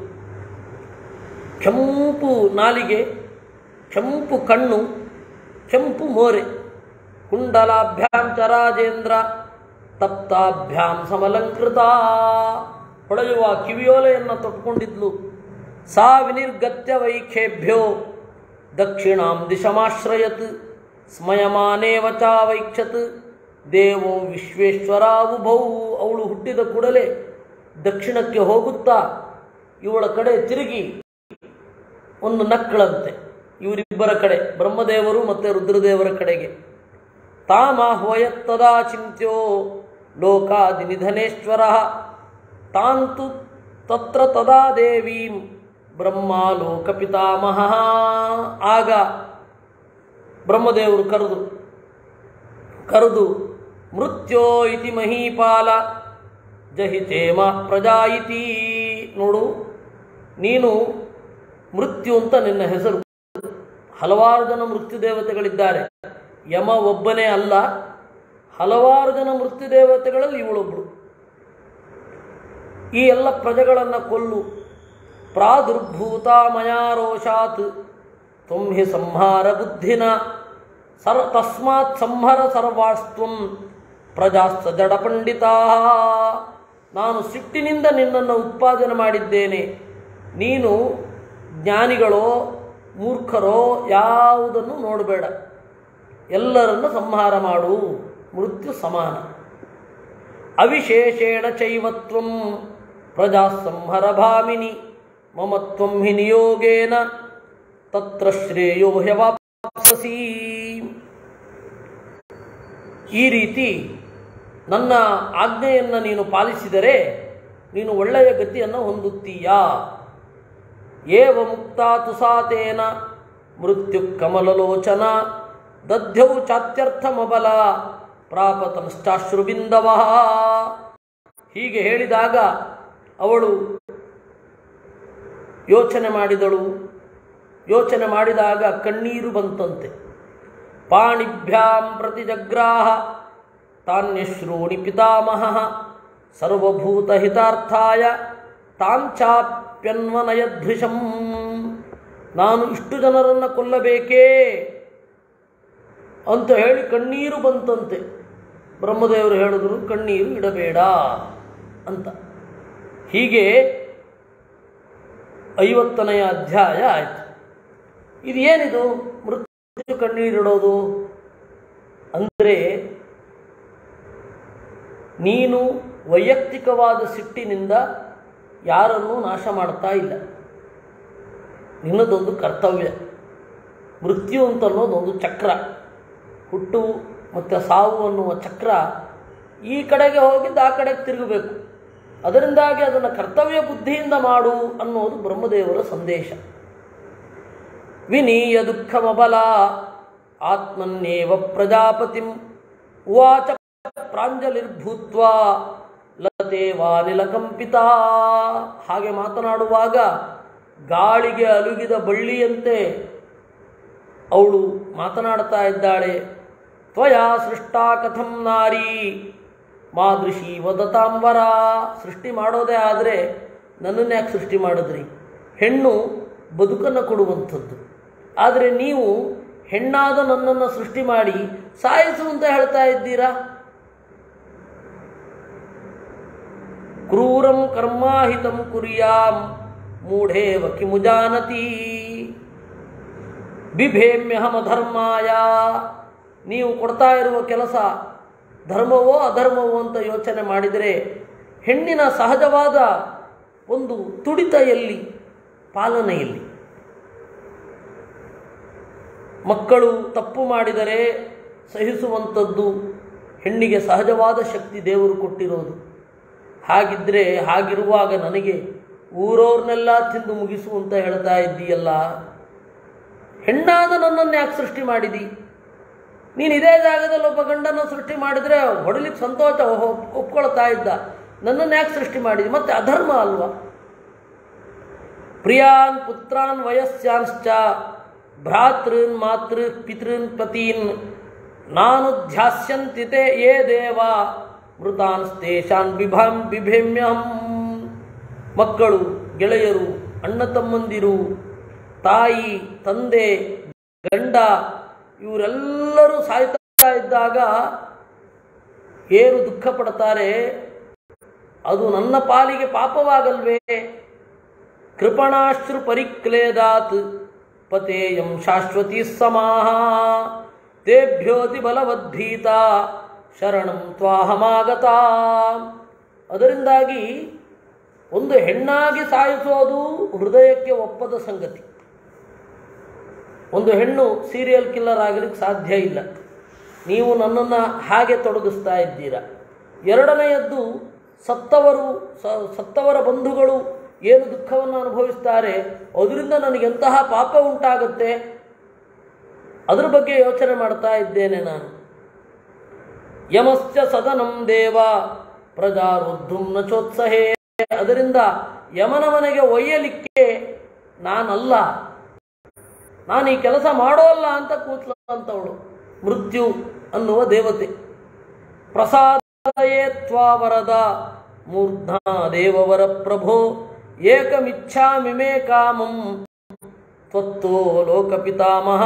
[SPEAKER 1] ಕೆಂಪು ನಾಲಿಗೆ ಕೆಂಪು ಕಣ್ಣು ಕೆಂಪು ಮೋರೆ ಕುಂಡಲಾಭ್ಯಾಂ ಚ ರಾಜೇಂದ್ರ ತಪ್ತಾಭ್ಯಾಂ ಸಮಲಂಕೃತ ಹೊಳೆಯುವ ಕಿವಿಯೋಲೆಯನ್ನು ತೊಟ್ಕೊಂಡಿದ್ಲು ಸಾ ವಿನಿರ್ಗತ್ಯ ವೈಖೇಭ್ಯೋ ದಕ್ಷಿಣಾಂ ದಿಶಮಾಶ್ರಯತ್ ಸ್ಮಯಮಾನೇವ ಚಾವೈಕ್ಷತ್ ದೇವೋ ವಿಶ್ವೇಶ್ವರಾವುಭೌ ಅವಳು ಹುಟ್ಟಿದ ಕೂಡಲೇ ದಕ್ಷಿಣಕ್ಕೆ ಹೋಗುತ್ತಾ ಇವಳ ಕಡೆ ತಿರುಗಿ ಒಂದು ನಕ್ಕಳಂತೆ ಇವರಿಬ್ಬರ ಕಡೆ ಬ್ರಹ್ಮದೇವರು ಮತ್ತು ರುದ್ರದೇವರ ಕಡೆಗೆ ತಾಮಾಹ್ವಯತ್ತದಾ ಚಿಂತ್ಯೋ ಲೋಕಾದಿನಿಧನೇಶ್ವರ ತಾಂತು ತತ್ರ ತದಾ ದೇವೀಂ ಬ್ರಹ್ಮ ಲೋಕಪಿತಾಮಹ ಆಗ ಬ್ರಹ್ಮದೇವರು ಕರೆದು ಕರೆದು ಮೃತ್ಯೋ ಇತಿ ಮಹೀಪಾಲ ಜಹಿತೇಮ ಪ್ರಜಾ ಇತಿ ನೋಡು ನೀನು ಮೃತ್ಯು ಅಂತ ನಿನ್ನ ಹೆಸರು ಹಲವಾರು ಜನ ಮೃತ್ಯು ದೇವತೆಗಳಿದ್ದಾರೆ ಯಮ ಒಬ್ಬನೇ ಅಲ್ಲ ಹಲವಾರು ಜನ ಮೃತ್ಯು ದೇವತೆಗಳಲ್ಲಿ ಇವಳೊಬ್ಬಳು ಈ ಎಲ್ಲ ಪ್ರಜೆಗಳನ್ನು ಕೊಲ್ಲು ಪ್ರಾದುರ್ಭೂತ ಮಯಾರೋಷಾತ್ ತ್ವಂ ಹಿ ಸಂಹಾರ ಬುದ್ಧಿನ ಸರ್ ತಸ್ಮಾತ್ ಸಂಹರ ಸರ್ವಾಸ್ತ್ವಂ ಪ್ರಜಾಸ್ತ ಜಡ ಪಂಡಿತಾ ನಾನು ಸಿಟ್ಟಿನಿಂದ ನಿನ್ನನ್ನು ಉತ್ಪಾದನೆ ಮಾಡಿದ್ದೇನೆ ನೀನು ಜ್ಞಾನಿಗಳೋ ಮೂರ್ಖರೋ ಯಾವುದನ್ನು ನೋಡಬೇಡ ಎಲ್ಲರನ್ನು ಸಂಹಾರ ಮಾಡು ಮೃತ್ಯು ಸಮಾನ ಅವಿಶೇಷೇಣ ಚೈವತ್ವಂ ಪ್ರಜಾ ಸಂಹರ ಭಾಮಿನಿ ಮಮತ್ವಂ ಹಿ ನಿಯೋಗೇನ ತತ್ರ ಶ್ರೇಯೋ ಹ್ಯವಾಪ್ಸಸಿ ಈ ರೀತಿ ನನ್ನ ಆಜ್ಞೆಯನ್ನು ನೀನು ಪಾಲಿಸಿದರೆ ನೀನು ಒಳ್ಳೆಯ ಗತಿಯನ್ನು ಹೊಂದುತ್ತೀಯಾ ಏವ ಮುಕ್ತ ತುಸಾತೇನ ಮೃತ್ಯು ಕಮಲಲೋಚನ ದಧ್ಯೌ ಚಾತ್ಯರ್ಥಮಬಲ ಪ್ರಾಪತಂಶ್ಚಾಶ್ರುಬಿಂದವ ಹೀಗೆ ಹೇಳಿದಾಗ ಅವಳು ಯೋಚನೆ ಮಾಡಿದಳು ಯೋಚನೆ ಮಾಡಿದಾಗ ಕಣ್ಣೀರು ಬಂತಂತೆ ಪಾಣಿಭ್ಯಾಂ ಪ್ರತಿಜಗ್ರಾಹ ತಾನ್ಯಶ್ರೂಣಿ ಪಿತಾಮಹ ಸರ್ವಭೂತಹಿತಾರ್ಥಾಯ ತಾಂಚಾಪ್ಯನ್ವನಯಧ್ವಿಷಂ ನಾನು ಇಷ್ಟು ಜನರನ್ನು ಕೊಲ್ಲಬೇಕೇ ಅಂತ ಹೇಳಿ ಕಣ್ಣೀರು ಬಂತಂತೆ ಬ್ರಹ್ಮದೇವರು ಹೇಳಿದ್ರು ಕಣ್ಣೀರು ಇಡಬೇಡ ಅಂತ ಹೀಗೆ ಐವತ್ತನೆಯ ಅಧ್ಯಾಯ ಆಯಿತು ಇದು ಏನಿದು ಮೃತ್ಯು ಕಣ್ಣೀರಿಡೋದು ಅಂದರೆ ನೀನು ವೈಯಕ್ತಿಕವಾದ ಸಿಟ್ಟಿನಿಂದ ಯಾರನ್ನೂ ನಾಶ ಮಾಡ್ತಾ ಇಲ್ಲ ನಿನ್ನದೊಂದು ಕರ್ತವ್ಯ ಮೃತ್ಯು ಅಂತ ಅನ್ನೋದೊಂದು ಚಕ್ರ ಹುಟ್ಟು ಮತ್ತು ಸಾವು ಅನ್ನುವ ಚಕ್ರ ಈ ಕಡೆಗೆ ಹೋಗಿದ್ದು ಆ ಕಡೆಗೆ ತಿರುಗಬೇಕು ಅದರಿಂದಾಗಿ ಅದನ್ನು ಕರ್ತವ್ಯ ಬುದ್ಧಿಯಿಂದ ಮಾಡು ಅನ್ನೋದು ಬ್ರಹ್ಮದೇವರ ಸಂದೇಶ ವಿನೀಯ ದುಃಖಮಬಲ ಆತ್ಮನ್ನೇವ ಪ್ರಜಾಪತಿಂ ಉವಾಚ ಪ್ರಾಂಜಲಿರ್ಭೂತ್ವ ಲತೇವಾನಿಲಕಂಪಿತ ಹಾಗೆ ಮಾತನಾಡುವಾಗ ಗಾಳಿಗೆ ಅಲುಗಿದ ಬಳ್ಳಿಯಂತೆ ಅವಳು ಮಾತನಾಡ್ತಾ ಇದ್ದಾಳೆ ತ್ವಯಾ ಸೃಷ್ಟಾ ಕಥಂ ನಾರಿ ಮಾದೃಶಿ ವದತಾಂಬರ ಸೃಷ್ಟಿ ಮಾಡೋದೇ ಆದರೆ ನನ್ನನ್ನು ಯಾಕೆ ಸೃಷ್ಟಿ ಮಾಡಿದ್ರಿ ಹೆಣ್ಣು ಬದುಕನ್ನು ಕೊಡುವಂಥದ್ದು ಆದರೆ ನೀವು ಹೆಣ್ಣಾದ ನನ್ನನ್ನು ಸೃಷ್ಟಿ ಮಾಡಿ ಸಾಯಿಸು ಅಂತ ಹೇಳ್ತಾ ಇದ್ದೀರಾ ಕ್ರೂರಂ ಕರ್ಮಾಹಿತಂ ಕುರ್ಯಾಂ ಮೂಢೇವ ಕಿಮು ಜಾನತಿ ಬಿಭೇಮ್ಯಹಮಧರ್ಮಾಯ ನೀವು ಕೊಡ್ತಾ ಇರುವ ಕೆಲಸ ಧರ್ಮವೋ ಅಧರ್ಮವೋ ಅಂತ ಯೋಚನೆ ಮಾಡಿದರೆ ಹೆಣ್ಣಿನ ಸಹಜವಾದ ಒಂದು ತುಡಿತ ಎಲ್ಲಿ ಪಾಲನೆಯಲ್ಲಿ ಮಕ್ಕಳು ತಪ್ಪು ಮಾಡಿದರೆ ಸಹಿಸುವಂಥದ್ದು ಹೆಣ್ಣಿಗೆ ಸಹಜವಾದ ಶಕ್ತಿ ದೇವರು ಕೊಟ್ಟಿರೋದು ಹಾಗಿದ್ದರೆ ಹಾಗಿರುವಾಗ ನನಗೆ ಊರವ್ರನ್ನೆಲ್ಲ ತಿಂದು ಮುಗಿಸು ಅಂತ ಹೇಳ್ತಾ ಇದ್ದೀಯಲ್ಲ ಹೆಣ್ಣಾದ ನನ್ನನ್ನು ಯಾಕೆ ಸೃಷ್ಟಿ ಮಾಡಿದಿ ನೀನು ಇದೇ ಜಾಗದಲ್ಲಿ ಒಬ್ಬ ಗಂಡನ್ನು ಸೃಷ್ಟಿ ಮಾಡಿದರೆ ಹೊಡಲಿಕ್ಕೆ ಸಂತೋಷ ಒಪ್- ಒಪ್ಕೊಳ್ತಾ ಇದ್ದ ನನ್ನನ್ನು ಯಾಕೆ ಸೃಷ್ಟಿ ಮಾಡಿದಿ ಮತ್ತೆ ಅಧರ್ಮ ಅಲ್ವಾ ಪ್ರಿಯಾನ್ ಪುತ್ರಾನ್ ವಯಸ್ಸಾಂಶ್ಚ ಭ್ರಾತೃನ್ ಮಾತೃ ಪಿತೃನ್ ಪತೀನ್ ನಾನು ಧ್ಯಾಸ್ಯಂತಿತೆ ಯೇ ದೇವ ಮೃತಾನ್ಸ್ತೇಷಾನ್ ಬಿಭಾಂ ಬಿಭೇಮ್ಯಹಂ ಮಕ್ಕಳು ಗೆಳೆಯರು ಅಣ್ಣ ತಮ್ಮಂದಿರು ತಾಯಿ ತಂದೆ ಗಂಡ ಇವರೆಲ್ಲರೂ ಸಾಯ್ತಾ ಇದ್ದಾಗ ಏನು ದುಃಖ ಪಡ್ತಾರೆ ಅದು ನನ್ನ ಪಾಲಿಗೆ ಪಾಪವಾಗಲ್ವೇ ಕೃಪಣಾಶ್ರು ಪರಿಕ್ಲೇದಾತ್ ಪತೇಯಂ ಶಾಶ್ವತಿ ಸಮಾಹ ತೇಭ್ಯೋತಿ ಬಲವದ್ಭೀತ ಶರಣಂ ತ್ವಾಹಮಾಗತ ಅದರಿಂದಾಗಿ ಒಂದು ಹೆಣ್ಣಾಗಿ ಸಾಯಿಸೋದು ಹೃದಯಕ್ಕೆ ಒಪ್ಪದ ಸಂಗತಿ ಒಂದು ಹೆಣ್ಣು ಸೀರಿಯಲ್ ಕಿಲ್ಲರ್ ಆಗಲಿಕ್ಕೆ ಸಾಧ್ಯ ಇಲ್ಲ ನೀವು ನನ್ನನ್ನು ಹಾಗೆ ತೊಡಗಿಸ್ತಾ ಇದ್ದೀರಾ ಎರಡನೆಯದ್ದು ಸತ್ತವರು ಸ- ಸತ್ತವರ ಬಂಧುಗಳು ಏನು ದುಃಖವನ್ನು ಅನುಭವಿಸ್ತಾರೆ ಅದರಿಂದ ನನಗೆಂತಹ ಪಾಪ ಉಂಟಾಗುತ್ತೆ ಅದ್ರ ಬಗ್ಗೆ ಯೋಚನೆ ಮಾಡ್ತಾ ಇದ್ದೇನೆ ನಾನು ಯಮಶ್ಚ ಸದನಂ ದೇವ ಪ್ರಜಾರುದ್ಧುಂ ನ ಚೋತ್ಸಹೇ ಅದರಿಂದ ಯಮನ ಮನೆಗೆ ಒಯ್ಯಲಿಕ್ಕೆ ನಾನಲ್ಲ ನಾನು ಈ ಕೆಲಸ ಮಾಡೋಲ್ಲ ಅಂತ ಕೂತ್ಲಂತವಳು ಮೃತ್ಯು ಅನ್ನುವ ದೇವತೆ ಪ್ರಸಾದಯೇ ತ್ವಾವರದ ಮೂರ್ಧ ದೇವವರ ಪ್ರಭೋ ಏಕಮಿಚ್ಛಾಮಿ ಮೇ ಕಾಮಂ ತ್ವತ್ತೋ ಲೋಕಪಿತಾಮಹ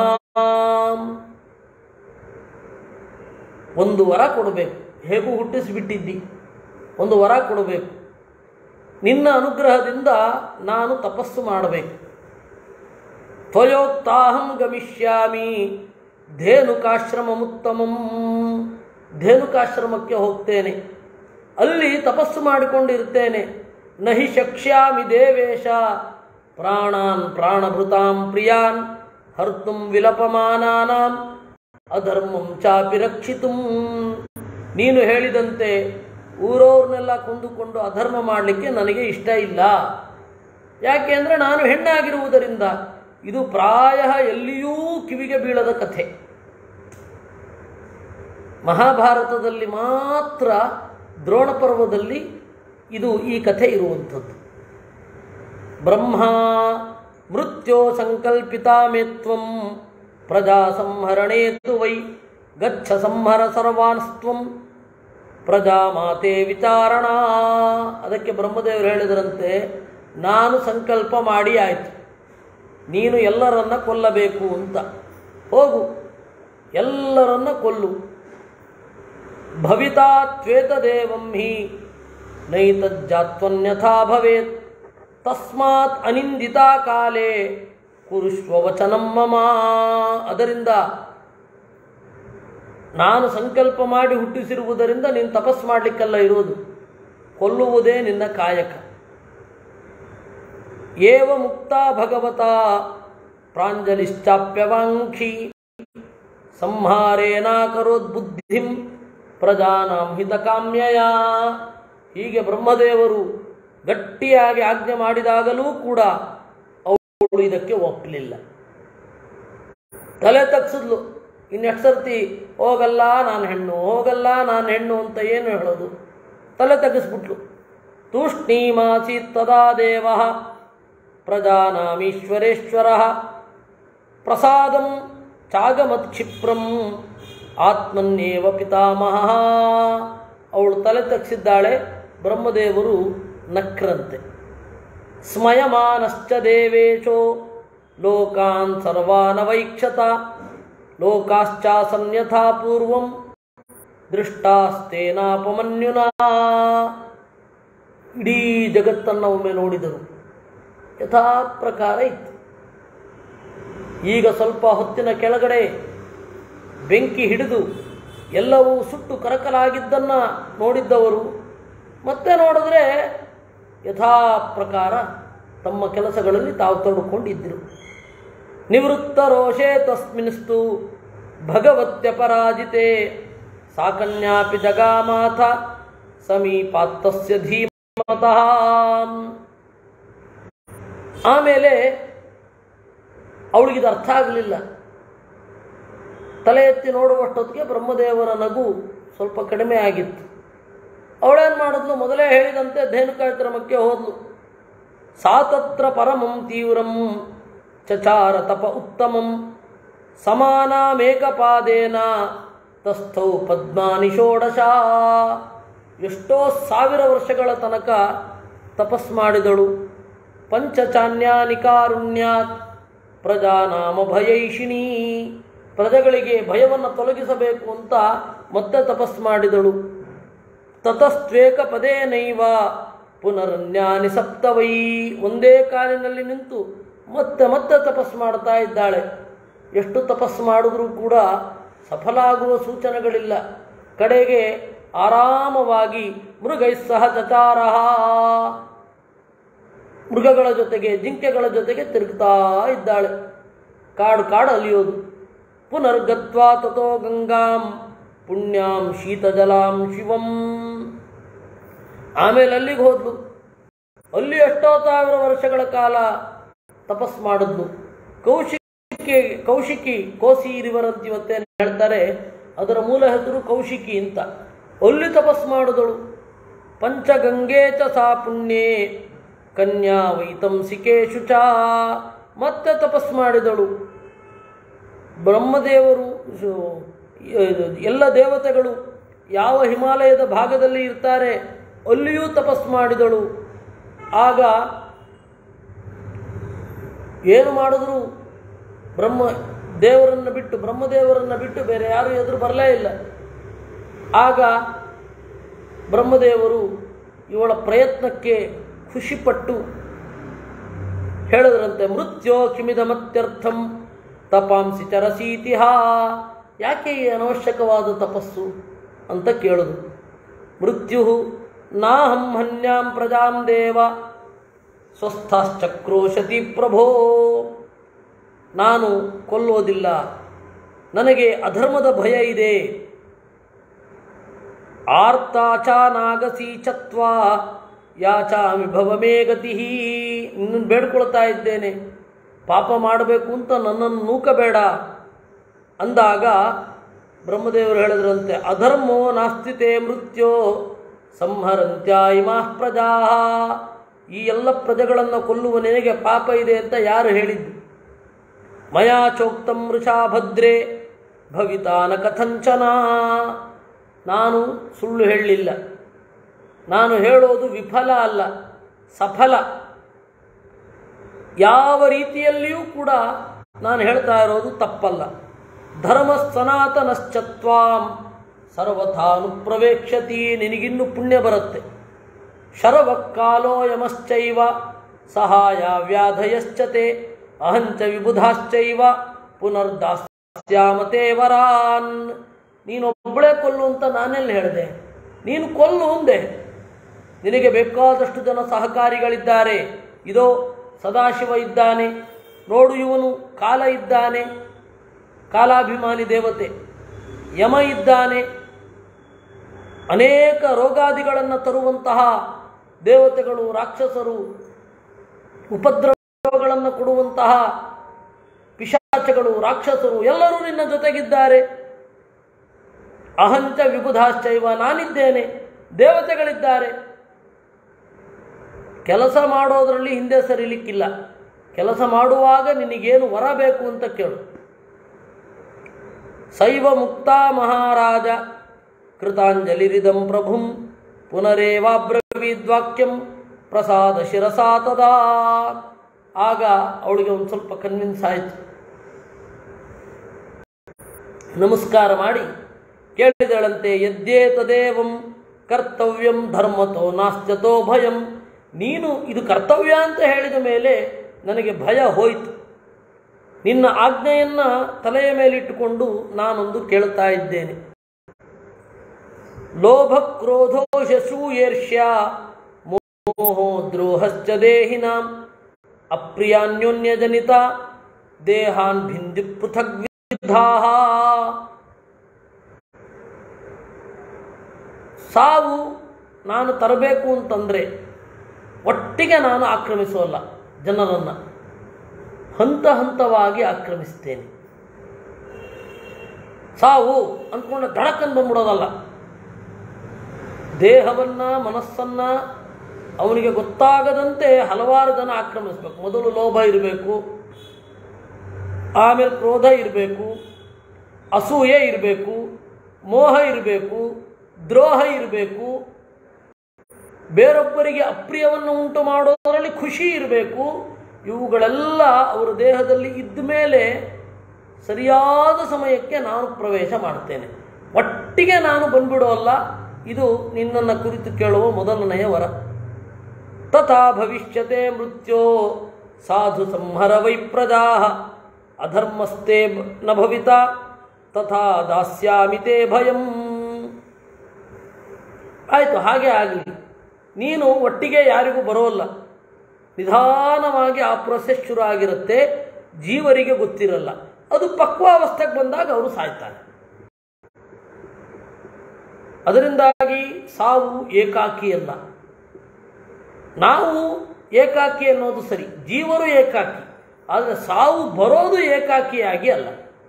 [SPEAKER 1] ಒಂದು ವರ ಕೊಡಬೇಕು ಹೇಗೂ ಹುಟ್ಟಿಸಿಬಿಟ್ಟಿದ್ದಿ ಒಂದು ವರ ಕೊಡಬೇಕು ನಿನ್ನ ಅನುಗ್ರಹದಿಂದ ನಾನು ತಪಸ್ಸು ಮಾಡಬೇಕು ತ್ವಯೋಕ್ತಾಹಂ ಗಮಿಷ್ಯಾಮಿ ಧೇನುಕಾಶ್ರಮಮುತ್ತಮಂ ಧೇನುಕಾಶ್ರಮಕ್ಕೆ ಹೋಗ್ತೇನೆ ಅಲ್ಲಿ ತಪಸ್ಸು ಮಾಡಿಕೊಂಡಿರ್ತೇನೆ ನಹಿ ಶಕ್ಷ್ಯಾಮಿ ದೇವೇಶ ಪ್ರಾಣಾನ್ ಪ್ರಾಣಭೃತಾಂ ಪ್ರಿಯಾನ್ ಹರ್ತುಂ ವಿಲಪಮಾನಾನಾಂ ಅಧರ್ಮಂ ಚಾಪಿ ರಕ್ಷಿತುಂ ನೀನು ಹೇಳಿದಂತೆ ಊರವ್ರನ್ನೆಲ್ಲ ಕೊಂದುಕೊಂಡು ಅಧರ್ಮ ಮಾಡಲಿಕ್ಕೆ ನನಗೆ ಇಷ್ಟ ಇಲ್ಲ ಯಾಕೆ ಅಂದರೆ ನಾನು ಹೆಣ್ಣಾಗಿರುವುದರಿಂದ ಇದು ಪ್ರಾಯ ಎಲ್ಲಿಯೂ ಕಿವಿಗೆ ಬೀಳದ ಕಥೆ ಮಹಾಭಾರತದಲ್ಲಿ ಮಾತ್ರ ದ್ರೋಣ ಪರ್ವದಲ್ಲಿ ಇದು ಈ ಕಥೆ ಇರುವಂಥದ್ದು ಬ್ರಹ್ಮ ಮೃತ್ಯೋ ಸಂಕಲ್ಪಿತಾ ಮೇತ್ವಂ ಪ್ರಜಾ ಸಂಹರಣೇತು ವೈ ಗಚ್ಚ ಸಂಹರ ಸರ್ವಾನ್ಸ್ತ್ವಂ ಪ್ರಜಾ ಮಾತೆ ವಿಚಾರಣ ಅದಕ್ಕೆ ಬ್ರಹ್ಮದೇವರು ಹೇಳಿದರಂತೆ ನಾನು ಸಂಕಲ್ಪ ಮಾಡಿ ಆಯಿತು ನೀನು ಎಲ್ಲರನ್ನ ಕೊಲ್ಲಬೇಕು ಅಂತ ಹೋಗು ಎಲ್ಲರನ್ನ ಕೊಲ್ಲು ಭವಿತಾ ತ್ವೇತದೇವಂ ಹಿ ನೈತಜ್ಜಾತ್ವನ್ಯಥಾ ಭವೇತ್ ತಸ್ಮಾತ್ ಅನಿಂದಿತಾ ಕಾಲೇ ಕುರುಷ್ವ ವಚನಂ ಮಮ ಅದರಿಂದ ನಾನು ಸಂಕಲ್ಪ ಮಾಡಿ ಹುಟ್ಟಿಸಿರುವುದರಿಂದ ನೀನು ತಪಸ್ ಮಾಡಲಿಕ್ಕೆಲ್ಲ ಇರೋದು ಕೊಲ್ಲುವುದೇ ನಿನ್ನ ಕಾಯಕ ಏವ ಮುಕ್ತ ಭಗವತ ಪ್ರಾಂಜಲಿಶ್ಚಾಪ್ಯವಾಂಕ್ಷಿ ಸಂಹಾರೇನಾಕರೋದ್ ಬುದ್ಧಿಂ ಪ್ರಜಾನಾಂ ಹಿತಕಾಮ್ಯಯ ಹೀಗೆ ಬ್ರಹ್ಮದೇವರು ಗಟ್ಟಿಯಾಗಿ ಆಜ್ಞೆ ಮಾಡಿದಾಗಲೂ ಕೂಡ ಅವಳು ಇದಕ್ಕೆ ಒಪ್ಪಲಿಲ್ಲ ತಲೆ ತಗ್ಸಿದ್ಲು ಇನ್ನೆಷ್ಟು ಸರ್ತಿ ಹೋಗಲ್ಲ ನಾನು ಹೆಣ್ಣು ಹೋಗಲ್ಲ ನಾನು ಹೆಣ್ಣು ಅಂತ ಏನು ಹೇಳೋದು ತಲೆ ತಗ್ಗಿಸ್ಬಿಟ್ಲು ತೂಷ್ಣೀಮಾಸೀತ್ ತದಾ ದೇವ ಪ್ರಜಾನಾಮೀಶ್ವರೇಶ್ವರ ಪ್ರಸಾದಂ ಚಾಗಮತ್ಕ್ಷಿಪ್ರಂ ಆತ್ಮನ್ನೇವ ಪಿತಾಮಹ ಅವಳು ತಲೆ ತಗ್ಸಿದ್ದಾಳೆ ಬ್ರಹ್ಮದೇವರು ನಕ್ರಂತೆ ಸ್ಮಯಮಾನಶ್ಚ ದೇವೇಶೋ ಲೋಕಾನ್ ಸರ್ವಾನವೈಕ್ಷತ ಲೋಕಾಶ್ಚಾಸನ್ಯಥಾ ಪೂರ್ವಂ ದೃಷ್ಟಾಸ್ತೇನಾಪಮನ್ಯುನಾ ಇಡೀ ಜಗತ್ತನ್ನು ಒಮ್ಮೆ ನೋಡಿದರು ಯಥಾ ಪ್ರಕಾರ ಇತ್ತು ಈಗ ಸ್ವಲ್ಪ ಹೊತ್ತಿನ ಕೆಳಗಡೆ ಬೆಂಕಿ ಹಿಡಿದು ಎಲ್ಲವೂ ಸುಟ್ಟು ಕರಕಲಾಗಿದ್ದನ್ನು ನೋಡಿದ್ದವರು ಮತ್ತೆ ನೋಡಿದ್ರೆ ಯಥಾ ಪ್ರಕಾರ ತಮ್ಮ ಕೆಲಸಗಳಲ್ಲಿ ತಾವು ತೊಡಕೊಂಡಿದ್ದರು ನಿವೃತ್ತ ರೋಷೇ ತಸ್ಮಿನ್ಸ್ತು ಭಗವತ್ಯ ಪರಾಜಿತೆ ಸಾಕನ್ಯಾಪಿ ಜಗಾಮಾಥ ಸಮೀಪಾತ್ತಸ್ಯ ಧೀಮತಃ ಆಮೇಲೆ ಅವಳಿಗಿದು ಅರ್ಥ ಆಗಲಿಲ್ಲ ತಲೆ ಎತ್ತಿ ನೋಡುವಷ್ಟೊತ್ತಿಗೆ ಬ್ರಹ್ಮದೇವರ ನಗು ಸ್ವಲ್ಪ ಕಡಿಮೆ ಆಗಿತ್ತು ಅವಳೇನು ಮಾಡಿದ್ಲು ಮೊದಲೇ ಹೇಳಿದಂತೆ ಧೇನುಕಾಯತ್ರಮಕ್ಕೆ ಹೋದ್ಲು ಸಾತತ್ರ ಪರಮಂ ತೀವ್ರಂ ಚಚಾರ ತಪ ಉತ್ತಮಂ ಸಮಾನಾಮೇಕಪಾದೇನ ತಸ್ಥೌ ಪದ್ಮಾನಿ ಷೋಡಶ ಎಷ್ಟೋ ಸಾವಿರ ವರ್ಷಗಳ ತನಕ ತಪಸ್ ಮಾಡಿದಳು ಪಂಚಚಾನ್ಯಾನಿ ಕಾರುಣ್ಯಾತ್ ಪ್ರಜಾನಾಮ ಭಯೈಷಿಣಿ ಪ್ರಜೆಗಳಿಗೆ ಭಯವನ್ನು ತೊಲಗಿಸಬೇಕು ಅಂತ ಮತ್ತೆ ತಪಸ್ ಮಾಡಿದಳು ತತಸ್ತ್ವೇಕ ಪದೇನೈವ ಪುನರನ್ಯಾನಿ ಸಪ್ತವೈ ಒಂದೇ ಕಾಲಿನಲ್ಲಿ ನಿಂತು ಮತ್ತೆ ಮತ್ತೆ ತಪಸ್ ಮಾಡ್ತಾ ಇದ್ದಾಳೆ ಎಷ್ಟು ತಪಸ್ ಮಾಡಿದ್ರೂ ಕೂಡ ಸಫಲ ಆಗುವ ಸೂಚನೆಗಳಿಲ್ಲ ಕಡೆಗೆ ಆರಾಮವಾಗಿ ಮೃಗೈಸ್ಸಹ ಚಚಾರಹ ಮೃಗಗಳ ಜೊತೆಗೆ ಜಿಂಕೆಗಳ ಜೊತೆಗೆ ತಿರುಗ್ತಾ ಇದ್ದಾಳೆ ಕಾಡು ಕಾಡು ಅಲಿಯೋದು ಪುನರ್ಗತ್ವಾ ತಥೋ ಗಂಗಾಂ ಪುಣ್ಯಾಂ ಶೀತಜಲಾಂ ಶಿವಂ ಆಮೇಲೆ ಅಲ್ಲಿಗೆ ಹೋದ್ಲು ಅಲ್ಲಿ ಎಷ್ಟೋ ಸಾವಿರ ವರ್ಷಗಳ ಕಾಲ ತಪಸ್ ಮಾಡಿದ್ಲು ಕೌಶಿಕಿ ಕೌಶಿಕಿ ಕೋಸಿ ರಿವರ್ ಅಂತ ಇವತ್ತೇನು ಹೇಳ್ತಾರೆ ಅದರ ಮೂಲ ಹೆಸರು ಕೌಶಿಕಿ ಅಂತ ಅಲ್ಲಿ ತಪಸ್ ಮಾಡಿದಳು ಪಂಚಗಂಗೆ ಚ ಸಾ ಪುಣ್ಯೇ ಕನ್ಯಾ ವೈತಂಸಿಕೇಶು ಚ ಮತ್ತೆ ತಪಸ್ ಮಾಡಿದಳು ಬ್ರಹ್ಮದೇವರು ಶು- ಇದು ಎಲ್ಲ ದೇವತೆಗಳು ಯಾವ ಹಿಮಾಲಯದ ಭಾಗದಲ್ಲಿ ಇರ್ತಾರೆ ಅಲ್ಲಿಯೂ ತಪಸ್ ಮಾಡಿದಳು ಆಗ ಏನು ಮಾಡಿದ್ರು ಬ್ರಹ್ಮ ದೇವರನ್ನು ಬಿಟ್ಟು ಬ್ರಹ್ಮದೇವರನ್ನು ಬಿಟ್ಟು ಬೇರೆ ಯಾರು ಎದುರು ಬರಲೇ ಇಲ್ಲ ಆಗ ಬ್ರಹ್ಮದೇವರು ಇವಳ ಪ್ರಯತ್ನಕ್ಕೆ ಖುಷಿಪಟ್ಟು ಹೇಳಿದ್ರಂತೆ ಮೃತ್ಯೋ ಕಿಮಿದಮತ್ಯರ್ಥಂ ತಪಾಂಸಿ ಚರಸೀತಿಹ ಯಾಕೆ ಈ ಅನವಶ್ಯಕವಾದ ತಪಸ್ಸು ಅಂತ ಕೇಳಿದ್ರು ಮೃತ್ಯು ನಾಹಂ ಹನ್ಯಾಂ ಪ್ರಜಾಂ ದೇವ ಸ್ವಸ್ಥಶ್ಚಕ್ರೋಶತಿ ಪ್ರಭೋ ನಾನು ಕೊಲ್ಲೋದಿಲ್ಲ ನನಗೆ ಅಧರ್ಮದ ಭಯ ಇದೆ ಆರ್ತಾಚಾನಾಗಸಿ ಚತ್ವಾ ಯಾಚಾಮಿ ಭವಮೇ ಗತಿ ನಿನ್ನನ್ನು ಬೇಡ್ಕೊಳ್ತಾ ಇದ್ದೇನೆ ಪಾಪ ಮಾಡಬೇಕು ಅಂತ ನನ್ನನ್ನು ನೂಕಬೇಡ ಅಂದಾಗ ಬ್ರಹ್ಮದೇವರು ಹೇಳಿದ್ರಂತೆ ಅಧರ್ಮೋ ನಾಸ್ತಿತೆ ಮೃತ್ಯೋ ಸಂಹರಂತ್ಯ ಇಮಾಃ ಪ್ರಜಾ ಈ ಎಲ್ಲ ಪ್ರಜೆಗಳನ್ನು ಕೊಲ್ಲುವ ನಿನಗೆ ಪಾಪ ಇದೆ ಅಂತ ಯಾರು ಹೇಳಿದ್ದು ಮಯಾ ಚೋಕ್ತಂ ವೃಷಾ ಭದ್ರೇ ಭವಿತಾನ ಕಥಂಚನ ನಾನು ಸುಳ್ಳು ಹೇಳಲಿಲ್ಲ ನಾನು ಹೇಳೋದು ವಿಫಲ ಅಲ್ಲ ಸಫಲ ಯಾವ ರೀತಿಯಲ್ಲಿಯೂ ಕೂಡ ನಾನು ಹೇಳ್ತಾ ಇರೋದು ತಪ್ಪಲ್ಲ ಧರ್ಮ ಸನಾತನಶ್ಚತ್ವಾಂ ಸರ್ವಥಾನು ಪ್ರವೇಕ್ಷತಿ ನಿನಗಿನ್ನು ಪುಣ್ಯ ಬರುತ್ತೆ ಶರವಕ್ಕಾಲೋ ಯಮಶ್ಚೈವ ಸಹಾಯ ವ್ಯಾಧಯಶ್ಚತೆ ಅಹಂಚ ವಿಬುಧಾಶ್ಚೈವ ಪುನರ್ದಾಸ್ಯಾಮತೆ ವರಾನ್ ನೀನು ಒಬ್ಬಳೇ ಕೊಲ್ಲು ಅಂತ ನಾನೆಲ್ಲ ಹೇಳಿದೆ ನೀನು ಕೊಲ್ಲು ಅಂದೆ ನಿನಗೆ ಬೇಕಾದಷ್ಟು ಜನ ಸಹಕಾರಿಗಳಿದ್ದಾರೆ ಇದೋ ಸದಾಶಿವ ಇದ್ದಾನೆ ನೋಡು ಇವನು ಕಾಲ ಇದ್ದಾನೆ ಕಾಲಾಭಿಮಾನಿ ದೇವತೆ ಯಮ ಇದ್ದಾನೆ ಅನೇಕ ರೋಗಾದಿಗಳನ್ನು ತರುವಂತಹ ದೇವತೆಗಳು ರಾಕ್ಷಸರು ಉಪದ್ರವಗಳನ್ನು ಕೊಡುವಂತಹ ಪಿಶಾಚಗಳು ರಾಕ್ಷಸರು ಎಲ್ಲರೂ ನಿನ್ನ ಜೊತೆಗಿದ್ದಾರೆ ಅಹಂಚ ವಿಬುಧಾಶ್ಚೈವ ನಾನಿದ್ದೇನೆ ದೇವತೆಗಳಿದ್ದಾರೆ ಕೆಲಸ ಮಾಡೋದರಲ್ಲಿ ಹಿಂದೆ ಸರಿಲಿಕ್ಕಿಲ್ಲ ಕೆಲಸ ಮಾಡುವಾಗ ನಿನಗೇನು ವರ ಬೇಕು ಅಂತ ಕೇಳು ಶೈವ ಮುಕ್ತ ಮಹಾರಾಜ ಕೃತಾಂಜಲಿರಿದಂ ಪ್ರಭುಂ ಪುನರೇವಾಬ್ರವೀದ್ವಾಕ್ಯಂ ಪ್ರಸಾದ ಶಿರಸಾ ತದಾ ಆಗ ಅವಳಿಗೆ ಒಂದು ಸ್ವಲ್ಪ ಕನ್ವಿನ್ಸ್ ಆಯಿತು ನಮಸ್ಕಾರ ಮಾಡಿ ಕೇಳಿದಳಂತೆ ಯದ್ದೇ ತದೇವಂ ಕರ್ತವ್ಯಂ ಧರ್ಮತೋ ನಾಸ್ತ್ಯತೋ ಭಯಂ ನೀನು ಇದು ಕರ್ತವ್ಯ ಅಂತ ಹೇಳಿದ ಮೇಲೆ ನನಗೆ ಭಯ ಹೋಯಿತು ನಿನ್ನ ಆಜ್ಞೆಯನ್ನು ತಲೆಯ ಮೇಲಿಟ್ಟುಕೊಂಡು ನಾನೊಂದು ಕೇಳ್ತಾ ಇದ್ದೇನೆ ಲೋಭ ಕ್ರೋಧೋ ಶೂಯೇರ್ಷ್ಯ ಮೋಹೋ ದ್ರೋಹಶ್ಚ ದೇಹಿನಾಂ ಅಪ್ರಿಯಾನ್ಯೋನ್ಯಜನಿತ ದೇಹಾನ್ ಭಿಂದಿ ಪೃಥಗ್ ವಿದ್ಧಾಹ ಸಾವು ನಾನು ತರಬೇಕು ಅಂತಂದರೆ ಒಟ್ಟಿಗೆ ನಾನು ಆಕ್ರಮಿಸೋಲ್ಲ ಜನರನ್ನು ಹಂತ ಹಂತವಾಗಿ ಆಕ್ರಮಿಸ್ತೇನೆ ಸಾವು ಅಂದ್ಕೊಂಡು ಧಡಕನ್ ಬಂದ್ಬಿಡೋದಲ್ಲ ದೇಹವನ್ನ ಮನಸ್ಸನ್ನ ಅವನಿಗೆ ಗೊತ್ತಾಗದಂತೆ ಹಲವಾರು ಜನ ಆಕ್ರಮಿಸಬೇಕು ಮೊದಲು ಲೋಭ ಇರಬೇಕು ಆಮೇಲೆ ಕ್ರೋಧ ಇರಬೇಕು ಅಸೂಯೆ ಇರಬೇಕು ಮೋಹ ಇರಬೇಕು ದ್ರೋಹ ಇರಬೇಕು ಬೇರೊಬ್ಬರಿಗೆ ಅಪ್ರಿಯವನ್ನು ಉಂಟು ಮಾಡೋದರಲ್ಲಿ ಖುಷಿ ಇರಬೇಕು ಇವುಗಳೆಲ್ಲ ಅವರ ದೇಹದಲ್ಲಿ ಇದ್ದ ಮೇಲೆ ಸರಿಯಾದ ಸಮಯಕ್ಕೆ ನಾನು ಪ್ರವೇಶ ಮಾಡ್ತೇನೆ ಒಟ್ಟಿಗೆ ನಾನು ಬಂದ್ಬಿಡೋಲ್ಲ ಇದು ನಿನ್ನನ್ನು ಕುರಿತು ಕೇಳುವ ಮೊದಲನೆಯ ವರ ತಥಾ ಭವಿಷ್ಯತೆ ಮೃತ್ಯೋ ಸಾಧು ಸಂಹರ ವೈ ಪ್ರಜಾ ಅಧರ್ಮಸ್ತೆ ಬ- ನ ಭವಿತ ತಥಾ ದಾಸ್ಯಾಮಿ ತೇ ಭಯಂ ಆಯಿತು ಹಾಗೆ ಆಗಲಿ ನೀನು ಒಟ್ಟಿಗೆ ಯಾರಿಗೂ ಬರೋಲ್ಲ ನಿಧಾನವಾಗಿ ಆ ಪ್ರೊಸೆಸ್ ಶುರು ಆಗಿರುತ್ತೆ ಜೀವರಿಗೆ ಗೊತ್ತಿರಲ್ಲ ಅದು ಪಕ್ವಾವಸ್ಥೆಗೆ ಬಂದಾಗ ಅವರು ಸಾಯ್ತಾರೆ ಅದರಿಂದಾಗಿ ಸಾವು ಏಕಾಕಿಯಲ್ಲ ನಾವು ಏಕಾಕಿ ಅನ್ನೋದು ಸರಿ ಜೀವರು ಏಕಾಕಿ ಆದರೆ ಸಾವು ಬರೋದು ಏಕಾಕಿಯಾಗಿ ಅಲ್ಲ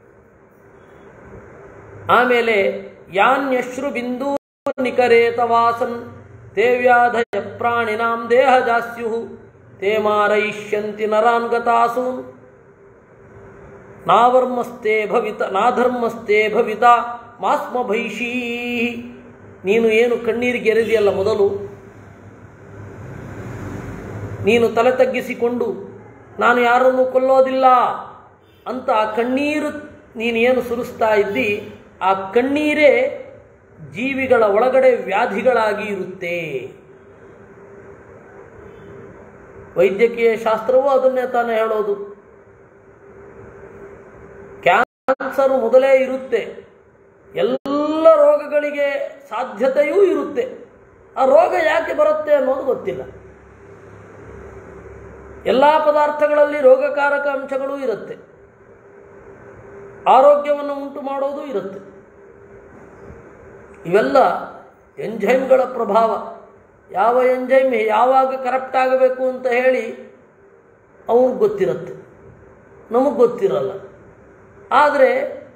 [SPEAKER 1] ಆಮೇಲೆ ಯಾನ್ಯಶ್ರು ಬಿಂದು ನಿಕರೇತ ವಾಸನ್ ತೇ ವ್ಯಾಧಯ ಪ್ರಾಣಿನಾಂ ದೇಹ ಜಾಸ್ಯು ತೇ ಮಾರಯಿಷ್ಯಂತಿ ನರಾನ್ ಗತಾಸೂನ್ ನಾವರ್ಮಸ್ತೆ ಭವಿತ ನಾಧರ್ಮಸ್ತೆ ಭವಿತ ಮಾಸ್ಮ ಭೈಷೀ ನೀನು ಏನು ಕಣ್ಣೀರಿಗೆ ಎರೆದಿಯಲ್ಲ ಮೊದಲು ನೀನು ತಲೆ ತಗ್ಗಿಸಿಕೊಂಡು ನಾನು ಯಾರನ್ನು ಕೊಲ್ಲೋದಿಲ್ಲ ಅಂತ ಆ ಕಣ್ಣೀರು ನೀನೇನು ಸುರಿಸ್ತಾ ಇದ್ದಿ ಆ ಕಣ್ಣೀರೇ ಜೀವಿಗಳ ಒಳಗಡೆ ವ್ಯಾಧಿಗಳಾಗಿ ಇರುತ್ತೆ ವೈದ್ಯಕೀಯ ಶಾಸ್ತ್ರವೂ ಅದನ್ನೇ ತಾನೇ ಹೇಳೋದು ಕ್ಯಾನ್ಸರ್ ಮೊದಲೇ ಇರುತ್ತೆ ಎಲ್ಲ ರೋಗಗಳಿಗೆ ಸಾಧ್ಯತೆಯೂ ಇರುತ್ತೆ ಆ ರೋಗ ಯಾಕೆ ಬರುತ್ತೆ ಅನ್ನೋದು ಗೊತ್ತಿಲ್ಲ ಎಲ್ಲ ಪದಾರ್ಥಗಳಲ್ಲಿ ರೋಗಕಾರಕ ಅಂಶಗಳೂ ಇರುತ್ತೆ ಆರೋಗ್ಯವನ್ನು ಉಂಟು ಮಾಡೋದು ಇರುತ್ತೆ ಇವೆಲ್ಲ ಎಂಜೈಮ್ಗಳ ಪ್ರಭಾವ ಯಾವ ಎಂಜೈಮ್ ಯಾವಾಗ ಕರಪ್ಟ್ ಆಗಬೇಕು ಅಂತ ಹೇಳಿ ಅವನಿಗೆ ಗೊತ್ತಿರುತ್ತೆ ನಮಗೆ ಗೊತ್ತಿರಲ್ಲ ಆದರೆ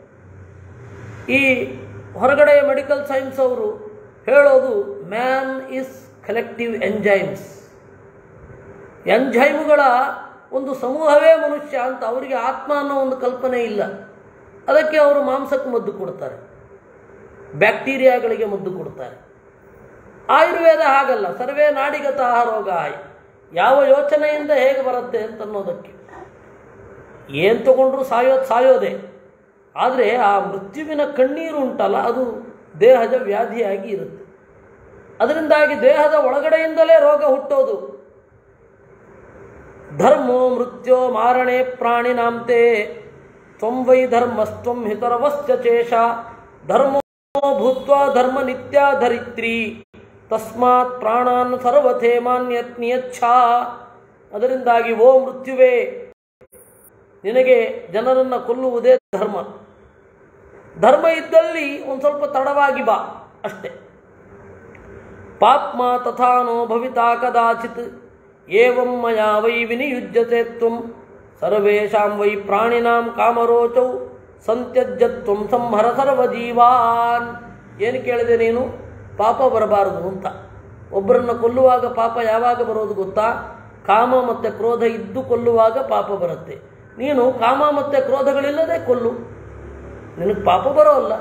[SPEAKER 1] ಈ ಹೊರಗಡೆ ಮೆಡಿಕಲ್ ಸೈನ್ಸ್ ಅವರು ಹೇಳೋದು ಮ್ಯಾನ್ ಇಸ್ ಕಲೆಕ್ಟಿವ್ ಎಂಜೈಮ್ಸ್ ಎಂಜೈಮ್ಗಳ ಒಂದು ಸಮೂಹವೇ ಮನುಷ್ಯ ಅಂತ ಅವರಿಗೆ ಆತ್ಮ ಅನ್ನೋ ಒಂದು ಕಲ್ಪನೆ ಇಲ್ಲ ಅದಕ್ಕೆ ಅವರು ಮಾಂಸಕ್ಕೆ ಮದ್ದು ಕೊಡ್ತಾರೆ ಬ್ಯಾಕ್ಟೀರಿಯಾಗಳಿಗೆ ಮದ್ದು ಕೊಡ್ತಾರೆ ಆಯುರ್ವೇದ ಹಾಗಲ್ಲ ಸರ್ವೇ ನಾಡಿಗತಃ ರೋಗ ಯಾವ ಯೋಚನೆಯಿಂದ ಹೇಗೆ ಬರುತ್ತೆ ಅಂತ ಅನ್ನೋದಕ್ಕೆ ಏನು ತಗೊಂಡ್ರು ಸಾಯೋದು ಸಾಯೋದೆ ಆದರೆ ಆ ಮೃತ್ಯುವಿನ ಕಣ್ಣೀರು ಉಂಟಲ್ಲ ಅದು ದೇಹದ ವ್ಯಾಧಿಯಾಗಿ ಇರುತ್ತೆ ಅದರಿಂದಾಗಿ ದೇಹದ ಒಳಗಡೆಯಿಂದಲೇ ರೋಗ ಹುಟ್ಟೋದು ಧರ್ಮೋ ಮೃತ್ಯೋ ಮಾರಣೆ ಪ್ರಾಣಿನಾಂತೆ ತ್ವಂ ವೈ ಧರ್ಮಸ್ತ್ವಂ ಹಿತರವಶ್ಚ ಚೇಷ ಧರ್ಮೋ ಭೂತ್ವ ಧರ್ಮ ನಿತ್ಯಾಧರಿತ್ರಿ ತಸ್ಮಾತ್ ಪ್ರಾಣಾನ್ ಸರ್ವಥೇ ಮಾನ್ಯತ್ ನಿಯಚ್ಛಾ ಅದರಿಂದಾಗಿ ಓ ಮೃತ್ಯುವೇ ನಿನಗೆ ಜನರನ್ನು ಕೊಲ್ಲುವುದೇ ಧರ್ಮ ಧರ್ಮ ಇದ್ದಲ್ಲಿ ಒಂದು ಸ್ವಲ್ಪ ತಡವಾಗಿ ಬಾ ಅಷ್ಟೇ ಪಾಪ್ಮ ತಥಾನೋ ಭವಿತಾ ಕದಾಚಿತ್ ಏವಂ ಮಯಾ ವೈ ವಿನಿಯುಜ್ಯತೆ ತ್ವಂ ಸರ್ವೇಷಾಂ ವೈ ಪ್ರಾಣಿನಾಂ ಕಾಮರೋಚೌ ಸಂತ್ಯಜ್ಯತ್ವಂ ಸಂಹರ ಸರ್ವಜೀವಾನ್ ಏನು ಕೇಳಿದೆ ನೀನು ಪಾಪ ಬರಬಾರದು ಅಂತ ಒಬ್ಬರನ್ನು ಕೊಲ್ಲುವಾಗ ಪಾಪ ಯಾವಾಗ ಬರೋದು ಗೊತ್ತಾ ಕಾಮ ಮತ್ತು ಕ್ರೋಧ ಇದ್ದು ಕೊಲ್ಲುವಾಗ ಪಾಪ ಬರುತ್ತೆ ನೀನು ಕಾಮ ಮತ್ತು ಕ್ರೋಧಗಳಿಲ್ಲದೆ ಕೊಲ್ಲು ನಿನಗೆ ಪಾಪ ಬರೋಲ್ಲ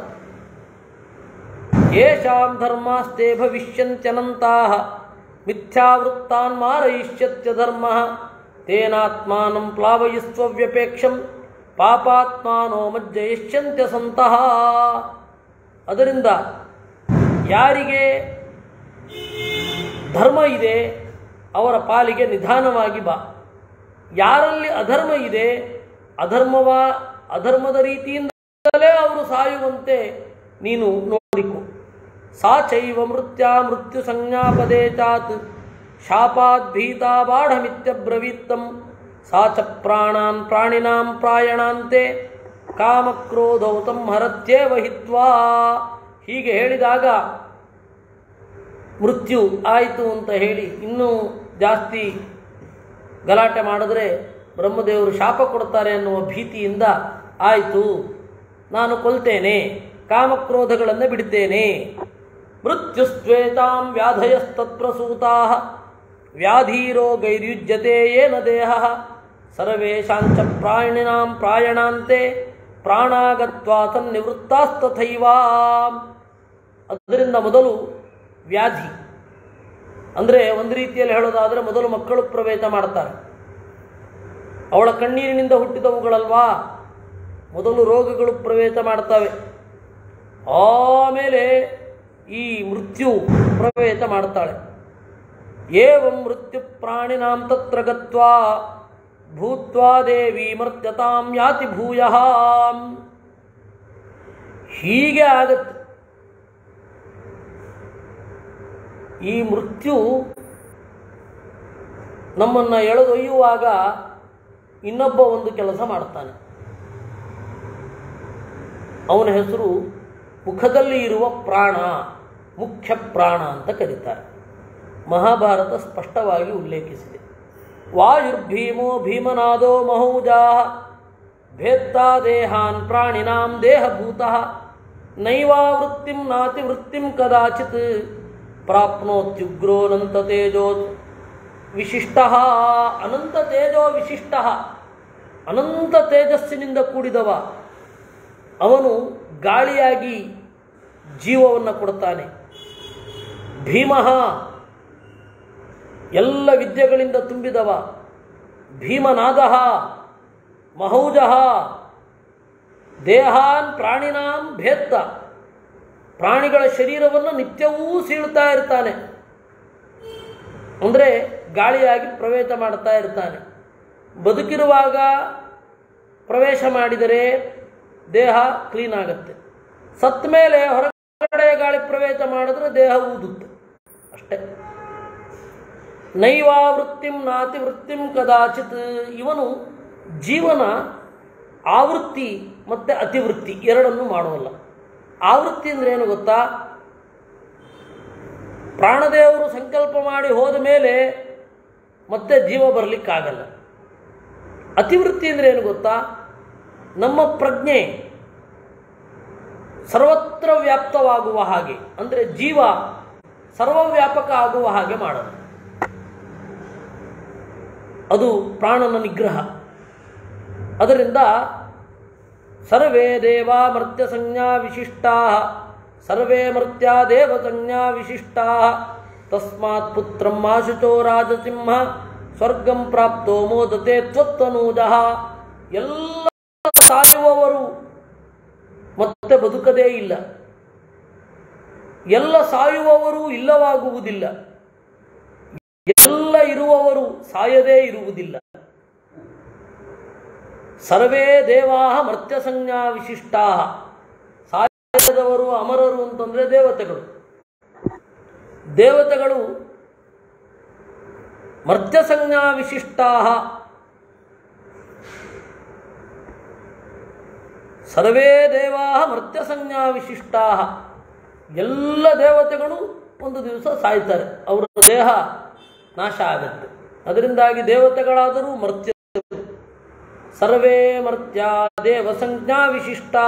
[SPEAKER 1] ಯೇಷಾಂ ಧರ್ಮಾಸ್ತೆ ಭವಿಷ್ಯಂತ್ಯನಂತಾ ಮಿಥ್ಯಾವೃತ್ತಾನ್ ಮಾರಯಿಷ್ಯತ್ಯ ಧರ್ಮ ತೇನಾತ್ಮಾನಂ ಪ್ಲಾವಯಿಸ್ವವ್ಯಪೇಕ್ಷಂ ಪಾಪಾತ್ಮಾನೋ ಮಜ್ಜಯಿಷ್ಯಂತ್ಯ ಸಂತಹ ಅದರಿಂದ ಯಾರಿಗೆ ಧರ್ಮ ಇದೆ ಅವರ ಪಾಲಿಗೆ ನಿಧಾನವಾಗಿ ಬಾ ಯಾರಲ್ಲಿ ಅಧರ್ಮ ಇದೆ ಅಧರ್ಮವ ಅಧರ್ಮದ ರೀತಿಯಿಂದಲೇ ಅವರು ಸಾಯುವಂತೆ ನೀನು ನೋಡಿಕೊ ಸಾ ಚೈವ ಮೃತ್ಯ ಮೃತ್ಯು ಸಂಜ್ಞಾಪದೇ ಚಾತ್ ಶಾಪಾತ್ ಭೀತಾ ಬಾಢಮಿತ್ಯಬ್ರವೀತ್ತಂ ಸಾ ಚ ಪ್ರಾಣಾನ್ ಪ್ರಾಣಿನಾಂ ಪ್ರಾಯಣಾಂತೆ ಕಾಮಕ್ರೋಧೌ ತಂ ಹರತ್ಯೇವ ಹಿತ್ವಾ ಹೀಗೆ ಹೇಳಿದಾಗ ಮೃತ್ಯು ಆಯಿತು ಅಂತ ಹೇಳಿ ಇನ್ನೂ ಜಾಸ್ತಿ ಗಲಾಟೆ ಮಾಡಿದ್ರೆ ಬ್ರಹ್ಮದೇವರು ಶಾಪ ಕೊಡ್ತಾರೆ ಅನ್ನುವ ಭೀತಿಯಿಂದ ಆಯಿತು ನಾನು ಕೊಲ್ತೇನೆ ಕಾಮಕ್ರೋಧಗಳನ್ನು ಬಿಡ್ತೇನೆ ಮೃತ್ಯುಸ್ತ್ವೇತಾಂ ವ್ಯಾಧಯಸ್ತತ್ಪ್ರಸೂತಾ ವ್ಯಾಧೀರೋಗೈರ್ಯುಜ್ಯತೆ ಏನ ದೇಹ ಸರ್ವೇಷಾಂಚ ಪ್ರಾಣಿನಾಂ ಪ್ರಾಯಣಾಂತೆ ಪ್ರಾಣಾಗತ್ವಾ ತನ್ನಿವೃತ್ತಾಸ್ತಥೈವ ಅದರಿಂದ ಮೊದಲು ವ್ಯಾಧಿ ಅಂದರೆ ಒಂದು ರೀತಿಯಲ್ಲಿ ಹೇಳೋದಾದರೆ ಮೊದಲು ಮಕ್ಕಳು ಪ್ರವೇಶ ಮಾಡ್ತಾರೆ ಅವಳ ಕಣ್ಣೀರಿನಿಂದ ಹುಟ್ಟಿದವುಗಳಲ್ವಾ ಮೊದಲು ರೋಗಗಳು ಪ್ರವೇಶ ಮಾಡ್ತವೆ ಆಮೇಲೆ ಈ ಮೃತ್ಯು ಪ್ರವೇಶ ಮಾಡ್ತಾಳೆ ಏವಂ ಮೃತ್ಯು ಪ್ರಾಣಿನಾಂ ತತ್ರ ಗತ್ವಾ ಭೂತ್ವಾ ದೇವಿ ಮರ್ತ್ಯತಾಂ ಯಾತಿ ಭೂಯ ಹೀಗೆ ಆಗತ್ತೆ ಈ ಮೃತ್ಯು ನಮ್ಮನ್ನು ಎಳೆದೊಯ್ಯುವಾಗ ಇನ್ನೊಬ್ಬ ಒಂದು ಕೆಲಸ ಮಾಡ್ತಾನೆ ಅವನ ಹೆಸರು ಮುಖದಲ್ಲಿ ಇರುವ ಪ್ರಾಣ ಮುಖ್ಯ ಪ್ರಾಣ ಅಂತ ಕರೀತಾರೆ ಮಹಾಭಾರತ ಸ್ಪಷ್ಟವಾಗಿ ಉಲ್ಲೇಖಿಸಿದೆ ವಾಯುರ್ಭೀಮೋ ಭೀಮನಾದೋ ಮಹೌಜಾ ಭೇತ್ತಾ ದೇಹಾನ್ ಪ್ರಾಣಿನಾಂ ದೇಹಭೂತಃ ನೈವಾವೃತ್ತಿಂ ನಾತಿ ವೃತ್ತಿಂ ಕದಾಚಿತ್ ಪ್ರಾಪ್ನೋತ್ಯುಗ್ರೋನಂತ ತೇಜೋ ವಿಶಿಷ್ಟ ಅನಂತ ತೇಜೋ ವಿಶಿಷ್ಟ ಅನಂತ ತೇಜಸ್ಸಿನಿಂದ ಕೂಡಿದವ ಅವನು ಗಾಳಿಯಾಗಿ ಜೀವವನ್ನು ಕೊಡ್ತಾನೆ ಭೀಮಃ ಎಲ್ಲ ವಿದ್ಯೆಗಳಿಂದ ತುಂಬಿದವ ಭೀಮನಾದ ಮಹೌಜ ದೇಹಾನ್ ಪ್ರಾಣಿನಾಂ ಭೇತ್ತ ಪ್ರಾಣಿಗಳ ಶರೀರವನ್ನು ನಿತ್ಯವೂ ಸೀಳ್ತಾ ಇರ್ತಾನೆ ಅಂದರೆ ಗಾಳಿಯಾಗಿ ಪ್ರವೇಶ ಮಾಡ್ತಾ ಇರ್ತಾನೆ ಬದುಕಿರುವಾಗ ಪ್ರವೇಶ ಮಾಡಿದರೆ ದೇಹ ಕ್ಲೀನ್ ಆಗುತ್ತೆ ಸತ್ತ ಮೇಲೆ ಹೊರಗಡೆ ಗಾಳಿ ಪ್ರವೇಶ ಮಾಡಿದ್ರೆ ದೇಹ ಊದುತ್ತೆ ಅಷ್ಟೇ ನೈವಾ ವೃತ್ತಿಂ ನಾತಿ ವೃತ್ತಿಂ ಕದಾಚಿತ್ ಇವನು ಜೀವನ ಆವೃತ್ತಿ ಮತ್ತು ಅತಿವೃತ್ತಿ ಎರಡನ್ನು ಮಾಡುವಲ್ಲ ಆವೃತ್ತಿ ಅಂದ್ರೆ ಏನು ಗೊತ್ತಾ ಪ್ರಾಣದೇವರು ಸಂಕಲ್ಪ ಮಾಡಿ ಹೋದ ಮೇಲೆ ಮತ್ತೆ ಜೀವ ಬರಲಿಕ್ಕಾಗಲ್ಲ ಅತಿವೃತ್ತಿ ಅಂದರೆ ಏನು ಗೊತ್ತಾ ನಮ್ಮ ಪ್ರಜ್ಞೆ ಸರ್ವತ್ರ ವ್ಯಾಪ್ತವಾಗುವ ಹಾಗೆ ಅಂದರೆ ಜೀವ ಸರ್ವವ್ಯಾಪಕ ಆಗುವ ಹಾಗೆ ಮಾಡೋದು ಅದು ಪ್ರಾಣನ ನಿಗ್ರಹ ಅದರಿಂದ ಸರ್ವೇ ದೇವಾ ಮರ್ತ್ಯ ಸಂಜ್ಞಾ ವಿಶಿಷ್ಟಾ ಸರ್ವೇ ಮರ್ತ್ಯ ದೇವ ಸಂಜ್ಞಾ ವಿಶಿಷ್ಟಾ ತಸ್ಮಾತ್ ಪುತ್ರಂ ಆಶುಚೋ ರಾಜಸಿಂಹ ಸ್ವರ್ಗಂ ಪ್ರಾಪ್ತೋ ಮೋದತೆ ತ್ವತ್ತನೂಜ ಎಲ್ಲ ಸಾಯುವವರು ಮತ್ತೆ ಬದುಕದೇ ಇಲ್ಲ ಎಲ್ಲ ಸಾಯುವವರು ಇಲ್ಲವಾಗುವುದಿಲ್ಲ ಎಲ್ಲ ಇರುವವರು ಸಾಯದೇ ಇರುವುದಿಲ್ಲ ಸರ್ವೇ ದೇವಾ ಮರ್ತ್ಯ ಸಂಜ್ಞಾ ವಿಶಿಷ್ಟಾ ಸಾಯದವರು ಅಮರರು ಅಂತಂದ್ರೆ ದೇವತೆಗಳು ದೇವತೆಗಳು ಮರ್ತ್ಯ ಸಂಜ್ಞಾ ವಿಶಿಷ್ಟಾ ಸರ್ವೇ ದೇವಾ ಮರ್ತ್ಯ ಸಂಜ್ಞಾ ವಿಶಿಷ್ಟಾ ಎಲ್ಲ ದೇವತೆಗಳು ಒಂದು ದಿವಸ ಸಾಯ್ತಾರೆ ಅವರ ದೇಹ ನಾಶ ಆಗುತ್ತೆ ಅದರಿಂದಾಗಿ ದೇವತೆಗಳಾದರೂ ಮರ್ತ್ಯ ಸರ್ವೇ ಮರ್ತ್ಯ ದೇವ ಸಂಜ್ಞಾ ವಿಶಿಷ್ಟಾ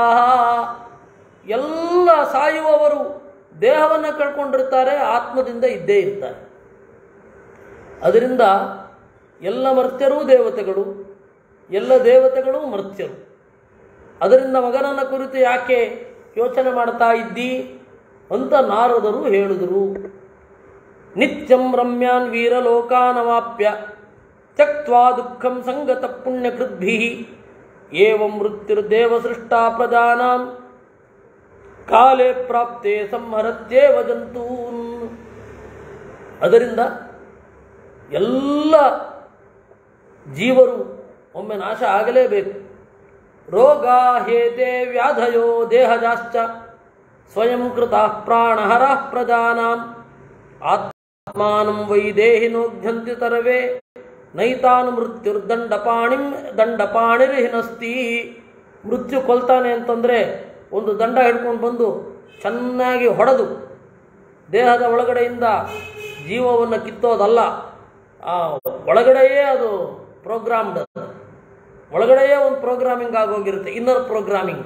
[SPEAKER 1] ಎಲ್ಲ ಸಾಯುವವರು ದೇಹವನ್ನು ಕಳ್ಕೊಂಡಿರ್ತಾರೆ ಆತ್ಮದಿಂದ ಇದ್ದೇ ಇರ್ತಾರೆ ಅದರಿಂದ ಎಲ್ಲ ಮರ್ತ್ಯರೂ ದೇವತೆಗಳು ಎಲ್ಲ ದೇವತೆಗಳು ಮರ್ತ್ಯರು ಅದರಿಂದ ಮಗನನ್ನ ಕುರಿತು ಯಾಕೆ ಯೋಚನೆ ಮಾಡ್ತಾ ಇದ್ದಿ ಅಂತ ನಾರದರು ಹೇಳಿದರು ನಿತ್ಯಂ ರಮ್ಯಾನ್ ವೀರಲೋಕಾನವಾಪ್ಯ ತ್ಯಕ್ವಾ ದುಃಖಂ ಸಂಗತ ಪುಣ್ಯಕೃದ್ಭಿ ಏವಂ ಮೃತ್ಯುರ್ದೇವ ಸೃಷ್ಟಾ ಪ್ರಜಾನಾಂ ಕಾಲೇ ಪ್ರಾಪ್ತೆ ಸಂಹರತ್ಯೇವ ಜಂತೂನ್ ಅದರಿಂದ ಎಲ್ಲ ಜೀವರು ಒಮ್ಮೆ ನಾಶ ಆಗಲೇಬೇಕು ರೋಗ ಹೇತೆ ವ್ಯಾಧಯೋ ದೇಹಜಾಶ್ಚ ಸ್ವಯಂ ಕೃತ ಪ್ರಾಣಹರ ಪ್ರಜಾನಾಂ ಆತ್ಮಾನಂ ವೈ ದೇಹಿನೋಘ್ಯಂತಿ ತರವೇ ನೈತಾನು ಮೃತ್ಯುರ್ದಂಡಪಾಣಿಂ ದಂಡಪಾಣಿರ್ಹಿನಸ್ತಿ ಮೃತ್ಯು ಕೊಲ್ತಾನೆ ಅಂತಂದರೆ ಒಂದು ದಂಡ ಹಿಡ್ಕೊಂಡು ಬಂದು ಚೆನ್ನಾಗಿ ಹೊಡೆದು ದೇಹದ ಒಳಗಡೆಯಿಂದ ಜೀವವನ್ನು ಕಿತ್ತೋದಲ್ಲ ಆ ಒಳಗಡೆಯೇ ಅದು ಪ್ರೋಗ್ರಾಮ್ಡ್ ಒಳಗಡೆಯೇ ಒಂದು ಪ್ರೋಗ್ರಾಮಿಂಗ್ ಆಗೋಗಿರುತ್ತೆ ಇನ್ನರ್ ಪ್ರೋಗ್ರಾಮಿಂಗ್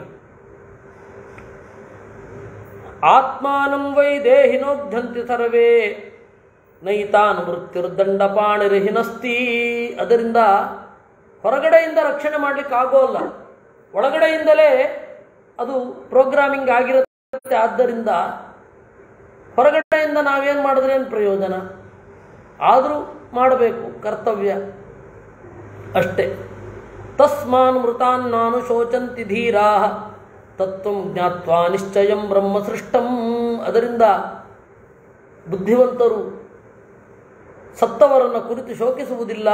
[SPEAKER 1] ಆತ್ಮಾನಂ ವೈ ದೇಹಿನೋಗ್ಧಂತಿ ಸರ್ವೇ ನೈತಾನ್ ಮೃತ್ಯುರ್ದಂಡಪಾಣಿರ್ಹಿನಸ್ತಿ ಅದರಿಂದ ಹೊರಗಡೆಯಿಂದ ರಕ್ಷಣೆ ಮಾಡಲಿಕ್ಕೆ ಆಗೋಲ್ಲ ಒಳಗಡೆಯಿಂದಲೇ ಅದು ಪ್ರೋಗ್ರಾಮಿಂಗ್ ಆಗಿರುತ್ತೆ ಆದ್ದರಿಂದ ಹೊರಗಡೆಯಿಂದ ನಾವೇನು ಮಾಡಿದ್ರೆ ಏನು ಪ್ರಯೋಜನ ಆದರೂ ಮಾಡಬೇಕು ಕರ್ತವ್ಯ ಅಷ್ಟೇ ತಸ್ಮಾನ್ ಮೃತಾನ್ ನಾನು ಶೋಚಂತಿ ಧೀರಾ ತತ್ವಂ ಜ್ಞಾತ್ವಾ ನಿಶ್ಚಯಂ ಬ್ರಹ್ಮ ಸೃಷ್ಟಂ ಅದರಿಂದ ಬುದ್ಧಿವಂತರು ಸತ್ತವರನ್ನು ಕುರಿತು ಶೋಕಿಸುವುದಿಲ್ಲ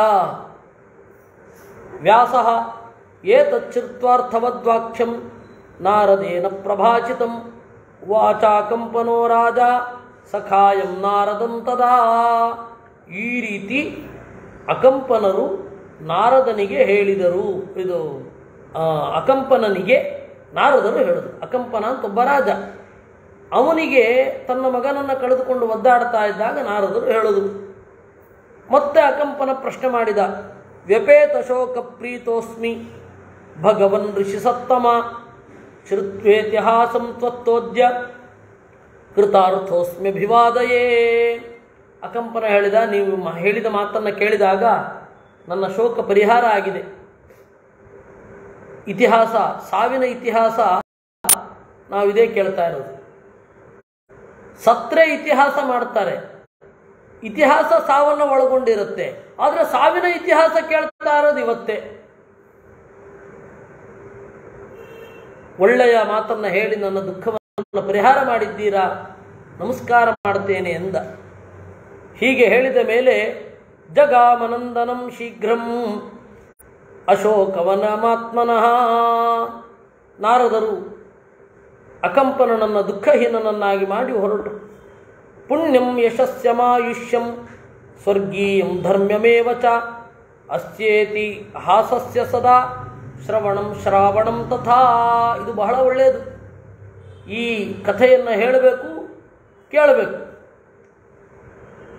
[SPEAKER 1] ವ್ಯಾಸ ಏತಚ್ಚಿತ್ವಾರ್ಥವದ್ವಾಕ್ಯಂ ನಾರದೇನ ಪ್ರಭಾಷಿತಂ ವಾಚಾ ಕಂಪನೋ ರಾಜ ಸಖಾಯಂ ನಾರದಂ ತದಾ ಈ ರೀತಿ ಅಕಂಪನರು ನಾರದನಿಗೆ ಹೇಳಿದರು ಇದು ಆ, ಅಕಂಪನನಿಗೆ ನಾರದರು ಹೇಳಿದರು ಅಕಂಪನ ಅಂತ ಒಬ್ಬ ರಾಜ ಅವನಿಗೆ ತನ್ನ ಮಗನನ್ನು ಕಳೆದುಕೊಂಡು ಒದ್ದಾಡ್ತಾ ಇದ್ದಾಗ ನಾರದರು ಹೇಳಿದರು ಮತ್ತೆ ಅಕಂಪನ ಪ್ರಶ್ನೆ ಮಾಡಿದ ವ್ಯಪೇತ ಶೋಕ ಪ್ರೀತೋಸ್ಮಿ ಭಗವನ್ ಋಷಿ ಸತ್ತಮ ಶ್ರುತ್ವೇತಿಹಾಸಂ ತ್ವತ್ತೋದ್ಯ ಕೃತಾರ್ಥೋಸ್ಮ್ಯಭಿವಾದಯೇ ಅಕಂಪನ ಹೇಳಿದ ನೀವು ಮ- ಹೇಳಿದ ಮಾತನ್ನು ಕೇಳಿದಾಗ ನನ್ನ ಶೋಕ ಪರಿಹಾರ ಆಗಿದೆ ಇತಿಹಾಸ ಸಾವಿನ ಇತಿಹಾಸ ನಾವಿದೇ ಕೇಳ್ತಾ ಇರೋದು ಸತ್ರೆ ಇತಿಹಾಸ ಮಾಡ್ತಾರೆ ಇತಿಹಾಸ ಸಾವನ್ನು ಒಳಗೊಂಡಿರುತ್ತೆ ಆದರೆ ಸಾವಿನ ಇತಿಹಾಸ ಕೇಳ್ತಾ ಇರೋದು ಇವತ್ತೇ ಒಳ್ಳೆಯ ಮಾತನ್ನ ಹೇಳಿ ನನ್ನ ದುಃಖವನ್ನು ಪರಿಹಾರ ಮಾಡಿದ್ದೀರಾ ನಮಸ್ಕಾರ ಮಾಡ್ತೇನೆ ಎಂದ ಹೀಗೆ ಹೇಳಿದ ಮೇಲೆ ಜಗಾಮನಂದನಂ ಶೀಘ್ರಂ ಅಶೋಕವನಮಾತ್ಮನಃ ನಾರದರು ಅಕಂಪನನನ್ನ ದುಃಖಹೀನನನ್ನಾಗಿ ಮಾಡಿ ಹೊರಟು ಪುಣ್ಯಂ ಯಶಸ್ಯಮಾಯುಷ್ಯಂ ಸ್ವರ್ಗೀಯಂ ಧರ್ಮ್ಯಮೇವ ಚ ಅಸ್ಯೇತಿ ಹಾಸಸ್ಯ ಸದಾ ಶ್ರವಣಂ ಶ್ರಾವಣಂ ತಥಾ ಇದು ಬಹಳ ಒಳ್ಳೆಯದು ಈ ಕಥೆಯನ್ನು ಹೇಳಬೇಕು ಕೇಳಬೇಕು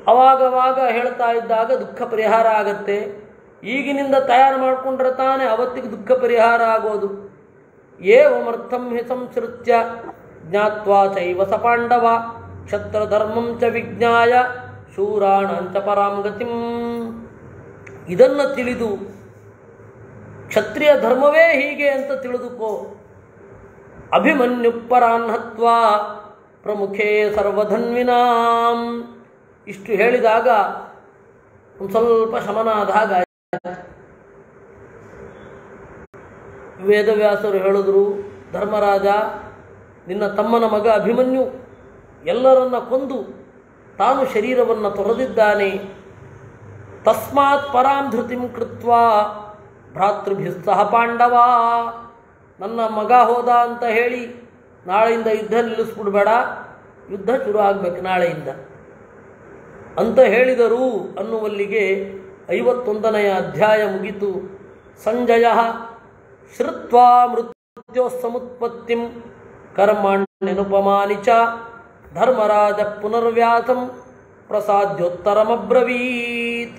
[SPEAKER 1] ಅವಾಗವಾಗ ಹೇಳ್ತಾ ಇದ್ದಾಗ ದುಃಖ ಪರಿಹಾರ ಆಗತ್ತೆ ಈಗಿನಿಂದ ತಯಾರು ಮಾಡಿಕೊಂಡ್ರೆ ತಾನೇ ಅವತ್ತಿಗೆ ದುಃಖ ಪರಿಹಾರ ಆಗೋದು ಏವಮರ್ಥಂ ಹಿ ಸಂಸೃತ್ಯ ಜ್ಞಾತ್ವಾ ಚೈವ ಸ ಪಾಂಡವ ಕ್ಷತ್ರಧರ್ಮಂ ಚ ವಿಜ್ಞಾಯ ಶೂರಾಣಂಚ ಪರಾಂ ಗತಿಂ ಇದನ್ನು ತಿಳಿದು ಕ್ಷತ್ರಿಯ ಧರ್ಮವೇ ಹೀಗೆ ಅಂತ ತಿಳಿದುಕೋ ಅಭಿಮನ್ಯು ಪರಾನ್ಹತ್ವ ಪ್ರಮುಖೇ ಸರ್ವಧನ್ವಿನಾಂ ಇಷ್ಟು ಹೇಳಿದಾಗ ಒಂದು ಸ್ವಲ್ಪ ಶಮನ ಆದಾಗ ವೇದವ್ಯಾಸರು ಹೇಳಿದ್ರು ಧರ್ಮರಾಜ ನಿನ್ನ ತಮ್ಮನ ಮಗ ಅಭಿಮನ್ಯು ಎಲ್ಲರನ್ನ ಕೊಂದು ತಾನು ಶರೀರವನ್ನು ತೊರೆದಿದ್ದಾನೆ ತಸ್ಮಾತ್ ಪರಾಂ ಧೃತಿಂ ಕೃತ್ವ ಭ್ರಾತೃಭಿಸ್ಸಹ ಪಾಂಡವ ನನ್ನ ಮಗ ಹೋದ ಅಂತ ಹೇಳಿ ನಾಳೆಯಿಂದ ಯುದ್ಧ ನಿಲ್ಲಿಸ್ಬಿಡ್ಬೇಡ ಯುದ್ಧ ಶುರು ಆಗಬೇಕು ನಾಳೆಯಿಂದ ಅಂತ ಹೇಳಿದರು ಅನ್ನುವಲ್ಲಿಗೆ ಐವತ್ತೊಂದನೆಯ ಅಧ್ಯಾಯ ಮುಗಿತು ಸಂಜಯ ಶ್ರುತ್ವಾ ಮೃತ್ಯೋ ಸಮುತ್ಪತ್ತಿಂ ಕರ್ಮಾಣ್ಯನುಪಮಾನಿ ಚ ಧರ್ಮರಾಜ ಪುನರ್ವ್ಯಾಸಂ ಪ್ರಸಾದ್ಯೋತ್ತರಮಬ್ರವೀತ್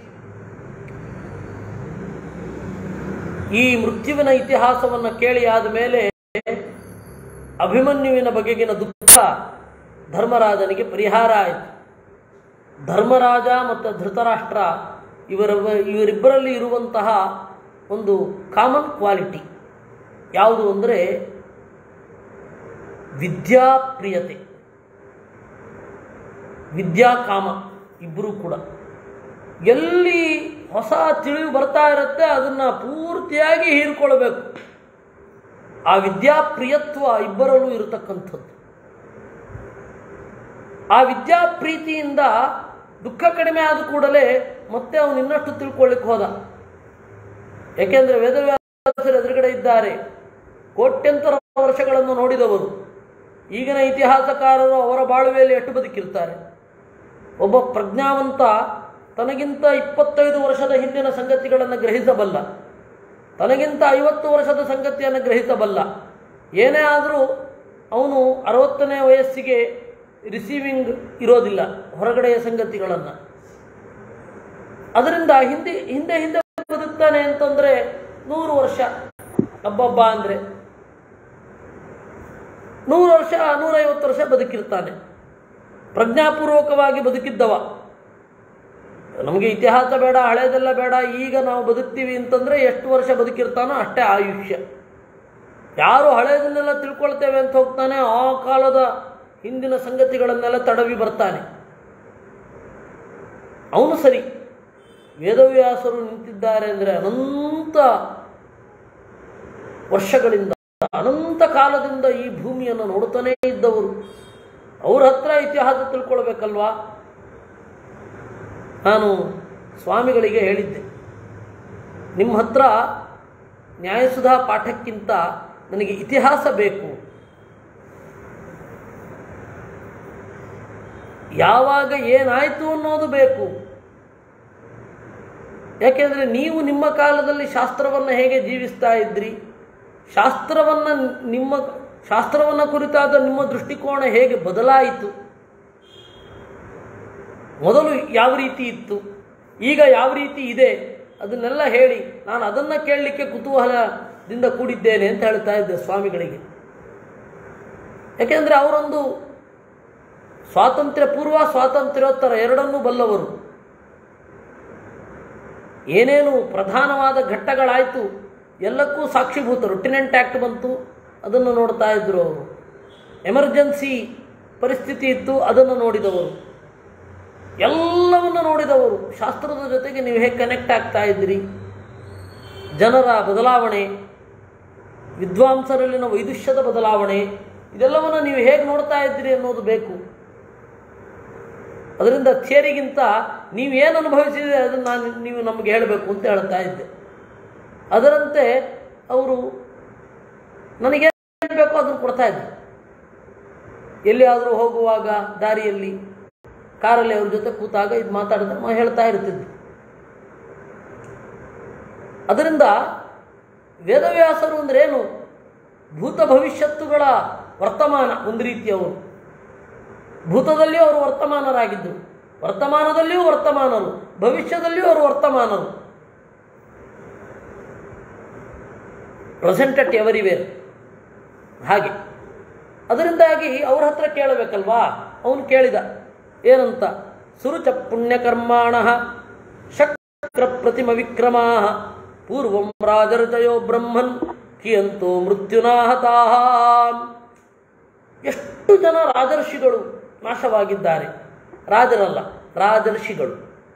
[SPEAKER 1] ಈ ಮೃತ್ಯುವಿನ ಇತಿಹಾಸವನ್ನು ಕೇಳಿ ಆದ ಮೇಲೆ ಅಭಿಮನ್ಯುವಿನ ಬಗೆಗಿನ ದುಃಖ ಧರ್ಮರಾಜನಿಗೆ ಪರಿಹಾರ ಆಯಿತು ಧರ್ಮರಾಜ ಮತ್ತು ಧೃತರಾಷ್ಟ್ರ ಇವರ ಇವರಿಬ್ಬರಲ್ಲಿ ಇರುವಂತಹ ಒಂದು ಕಾಮನ್ ಕ್ವಾಲಿಟಿ ಯಾವುದು ಅಂದರೆ ವಿದ್ಯಾಪ್ರಿಯತೆ ವಿದ್ಯಾಕಾಮ ಇಬ್ಬರೂ ಕೂಡ ಎಲ್ಲಿ ಹೊಸ ತಿಳಿವು ಬರ್ತಾ ಇರುತ್ತೆ ಅದನ್ನು ಪೂರ್ತಿಯಾಗಿ ಹೀರ್ಕೊಳ್ಬೇಕು ಆ ವಿದ್ಯಾಪ್ರಿಯತ್ವ ಇಬ್ಬರಲ್ಲೂ ಇರತಕ್ಕಂಥದ್ದು ಆ ವಿದ್ಯಾಪ್ರೀತಿಯಿಂದ ದುಃಖ ಕಡಿಮೆ ಆದ ಕೂಡಲೇ ಮತ್ತೆ ಅವನು ಇನ್ನಷ್ಟು ತಿಳ್ಕೊಳ್ಳಿಕ್ಕೆ ಹೋದ ಯಾಕೆಂದ್ರೆ ವೇದವ್ಯಾಸರು ಎದುರುಗಡೆ ಇದ್ದಾರೆ ಕೋಟ್ಯಂತರ ವರ್ಷಗಳನ್ನು ನೋಡಿದವರು ಈಗಿನ ಇತಿಹಾಸಕಾರರು ಅವರ ಬಾಳುವೆಯಲ್ಲಿ ಎಷ್ಟು ಬದುಕಿರ್ತಾರೆ ಒಬ್ಬ ಪ್ರಜ್ಞಾವಂತ ತನಗಿಂತ ಇಪ್ಪತ್ತೈದು ವರ್ಷದ ಹಿಂದಿನ ಸಂಗತಿಗಳನ್ನು ಗ್ರಹಿಸಬಲ್ಲ ತನಗಿಂತ ಐವತ್ತು ವರ್ಷದ ಸಂಗತಿಯನ್ನು ಗ್ರಹಿಸಬಲ್ಲ ಏನೇ ಆದರೂ ಅವನು ಅರವತ್ತನೇ ವಯಸ್ಸಿಗೆ ರಿಸೀವಿಂಗ್ ಇರೋದಿಲ್ಲ ಹೊರಗಡೆಯ ಸಂಗತಿಗಳನ್ನು ಅದರಿಂದ ಹಿಂದೆ ಹಿಂದೆ ಹಿಂದೆ ಬದುಕ್ತಾನೆ ಅಂತಂದ್ರೆ ನೂರು ವರ್ಷ ಹಬ್ಬಬ್ಬ ಅಂದರೆ ನೂರು ವರ್ಷ ನೂರೈವತ್ತು ವರ್ಷ ಬದುಕಿರ್ತಾನೆ ಪ್ರಜ್ಞಾಪೂರ್ವಕವಾಗಿ ಬದುಕಿದ್ದವ ನಮಗೆ ಇತಿಹಾಸ ಬೇಡ ಹಳೇದೆಲ್ಲ ಬೇಡ ಈಗ ನಾವು ಬದುಕ್ತೀವಿ ಅಂತಂದರೆ ಎಷ್ಟು ವರ್ಷ ಬದುಕಿರ್ತಾನೋ ಅಷ್ಟೇ ಆಯುಷ್ಯ ಯಾರು ಹಳೇದನ್ನೆಲ್ಲ ತಿಳ್ಕೊಳ್ತೇವೆ ಅಂತ ಹೋಗ್ತಾನೆ ಆ ಕಾಲದ ಹಿಂದಿನ ಸಂಗತಿಗಳನ್ನೆಲ್ಲ ತಡವಿ ಬರ್ತಾನೆ ಅವನು ಸರಿ ವೇದವ್ಯಾಸರು ನಿಂತಿದ್ದಾರೆ ಅಂದರೆ ಅನಂತ ವರ್ಷಗಳಿಂದ ಅನಂತ ಕಾಲದಿಂದ ಈ ಭೂಮಿಯನ್ನು ನೋಡುತ್ತಾನೇ ಇದ್ದವರು ಅವ್ರ ಹತ್ರ ಇತಿಹಾಸ ತಿಳ್ಕೊಳ್ಬೇಕಲ್ವಾ ನಾನು ಸ್ವಾಮಿಗಳಿಗೆ ಹೇಳಿದ್ದೆ ನಿಮ್ಮ ಹತ್ರ ನ್ಯಾಯಸುಧಾ ಪಾಠಕ್ಕಿಂತ ನನಗೆ ಇತಿಹಾಸ ಬೇಕು ಯಾವಾಗ ಏನಾಯಿತು ಅನ್ನೋದು ಬೇಕು ಯಾಕೆಂದರೆ ನೀವು ನಿಮ್ಮ ಕಾಲದಲ್ಲಿ ಶಾಸ್ತ್ರವನ್ನು ಹೇಗೆ ಜೀವಿಸ್ತಾ ಇದ್ರಿ ಶಾಸ್ತ್ರವನ್ನು ನಿಮ್ಮ ಶಾಸ್ತ್ರವನ್ನು ಕುರಿತಾದ ನಿಮ್ಮ ದೃಷ್ಟಿಕೋನ ಹೇಗೆ ಬದಲಾಯಿತು ಮೊದಲು ಯಾವ ರೀತಿ ಇತ್ತು ಈಗ ಯಾವ ರೀತಿ ಇದೆ ಅದನ್ನೆಲ್ಲ ಹೇಳಿ ನಾನು ಅದನ್ನು ಕೇಳಲಿಕ್ಕೆ ಕುತೂಹಲದಿಂದ ಕೂಡಿದ್ದೇನೆ ಅಂತ ಹೇಳ್ತಾ ಇದ್ದೆ ಸ್ವಾಮಿಗಳಿಗೆ ಯಾಕೆಂದರೆ ಅವರೊಂದು ಸ್ವಾತಂತ್ರ್ಯ ಪೂರ್ವ ಸ್ವಾತಂತ್ರ್ಯೋತ್ತರ ಎರಡನ್ನೂ ಬಲ್ಲವರು ಏನೇನು ಪ್ರಧಾನವಾದ ಘಟ್ಟಗಳಾಯಿತು ಎಲ್ಲಕ್ಕೂ ಸಾಕ್ಷಿಭೂತರು ಟಿನೆಂಟ್ ಆ್ಯಕ್ಟ್ ಬಂತು ಅದನ್ನು ನೋಡ್ತಾ ಇದ್ದರು ಅವರು ಎಮರ್ಜೆನ್ಸಿ ಪರಿಸ್ಥಿತಿ ಇತ್ತು ಅದನ್ನು ನೋಡಿದವರು ಎಲ್ಲವನ್ನು ನೋಡಿದವರು ಶಾಸ್ತ್ರದ ಜೊತೆಗೆ ನೀವು ಹೇಗೆ ಕನೆಕ್ಟ್ ಆಗ್ತಾ ಇದ್ದೀರಿ ಜನರ ಬದಲಾವಣೆ ವಿದ್ವಾಂಸರಲ್ಲಿನ ವೈದುಷ್ಯದ ಬದಲಾವಣೆ ಇದೆಲ್ಲವನ್ನು ನೀವು ಹೇಗೆ ನೋಡ್ತಾ ಇದ್ದೀರಿ ಅನ್ನೋದು ಬೇಕು ಅದರಿಂದ ಥಿಯರಿಗಿಂತ ನೀವೇನು ಅನುಭವಿಸಿದ್ರೆ ಅದನ್ನು ನಾನು ನೀವು ನಮಗೆ ಹೇಳಬೇಕು ಅಂತ ಹೇಳ್ತಾ ಇದ್ದೆ ಅದರಂತೆ ಅವರು ನನಗೇನು ಬೇಕೋ ಅದನ್ನು ಕೊಡ್ತಾ ಇದ್ದೆ ಎಲ್ಲಿಯಾದರೂ ಹೋಗುವಾಗ ದಾರಿಯಲ್ಲಿ ಕಾರಲ್ಲಿ ಅವ್ರ ಜೊತೆ ಕೂತಾಗ ಇದು ಮಾತಾಡಿದ್ರೆ ನಾವು ಹೇಳ್ತಾ ಇರ್ತಿದ್ದೆ ಅದರಿಂದ ವೇದವ್ಯಾಸರು ಅಂದ್ರೇನು ಭೂತ ಭವಿಷ್ಯತ್ತುಗಳ ವರ್ತಮಾನ ಒಂದು ರೀತಿಯವರು ಭೂತದಲ್ಲಿ ಅವರು ವರ್ತಮಾನರಾಗಿದ್ದರು ವರ್ತಮಾನದಲ್ಲಿಯೂ ವರ್ತಮಾನರು ಭವಿಷ್ಯದಲ್ಲಿಯೂ ಅವರು ವರ್ತಮಾನರು ಪ್ರೆಸೆಂಟ್ ಅಟ್ ಎವರಿವೇರ್ ಹಾಗೆ ಅದರಿಂದಾಗಿ ಅವ್ರ ಹತ್ರ ಕೇಳಬೇಕಲ್ವಾ ಅವನು ಕೇಳಿದ ಏನಂತ ಸುರುಚ ಪುಣ್ಯಕರ್ಮಾಣ ಶಕ್ರ ಪ್ರತಿಮ ವಿಕ್ರಮಾ ಪೂರ್ವಂ ರಾಜರ್ಜಯೋ ಬ್ರಹ್ಮನ್ ಕಿಯಂತೋ ಮೃತ್ಯುನಾಹತಾಹ ಎಷ್ಟು ಜನ ರಾಜರ್ಷಿಗಳು ನಾಶವಾಗಿದ್ದಾರೆ ರಾಜರಲ್ಲ ರಾಜರ್ಷಿಗಳು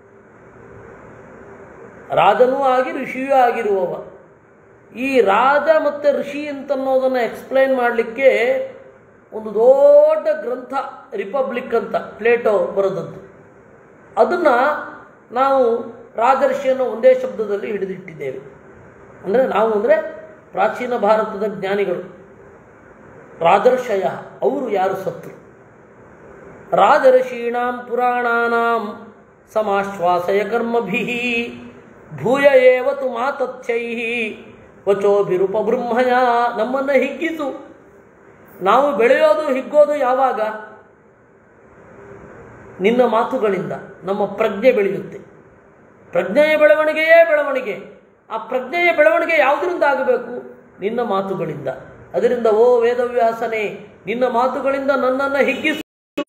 [SPEAKER 1] ರಾಜನೂ ಆಗಿ ಋಷಿಯೂ ಆಗಿರುವವ ಈ ರಾಜ ಮತ್ತು ಋಷಿ ಅಂತನ್ನೋದನ್ನು ಎಕ್ಸ್ಪ್ಲೈನ್ ಮಾಡಲಿಕ್ಕೆ ಒಂದು ದೊಡ್ಡ ಗ್ರಂಥ ರಿಪಬ್ಲಿಕ್ ಅಂತ ಪ್ಲೇಟೋ ಬರೆದದ್ದು ಅದನ್ನು ನಾವು ರಾಜರ್ಷಿಯನ್ನು ಒಂದೇ ಶಬ್ದದಲ್ಲಿ ಹಿಡಿದಿಟ್ಟಿದ್ದೇವೆ ಅಂದರೆ ನಾವು ಅಂದರೆ ಪ್ರಾಚೀನ ಭಾರತದ ಜ್ಞಾನಿಗಳು ರಾಜರ್ಷಯ ಅವರು ಯಾರು ಸತ್ರು ರಾಜರ್ಷೀಣಾಂ ಪುರಾಣಾನಾಂ ಸಮಾಶ್ವಾಸಯ ಕರ್ಮಭಿ ಭೂಯ ಏವತು ಮಾತಥ್ಯೈ ವಚೋಭಿರುಪಬೃಂಹಯ ನಮ್ಮನ್ನು ಹಿಗ್ಗಿಸು ನಾವು ಬೆಳೆಯೋದು ಹಿಗ್ಗೋದು ಯಾವಾಗ ನಿನ್ನ ಮಾತುಗಳಿಂದ ನಮ್ಮ ಪ್ರಜ್ಞೆ ಬೆಳೆಯುತ್ತೆ ಪ್ರಜ್ಞೆಯ ಬೆಳವಣಿಗೆಯೇ ಬೆಳವಣಿಗೆ ಆ ಪ್ರಜ್ಞೆಯ ಬೆಳವಣಿಗೆ ಯಾವುದರಿಂದ ಆಗಬೇಕು ನಿನ್ನ ಮಾತುಗಳಿಂದ ಅದರಿಂದ ಓ ವೇದವ್ಯಾಸನೇ ನಿನ್ನ ಮಾತುಗಳಿಂದ ನನ್ನನ್ನು ಹಿಗ್ಗಿಸು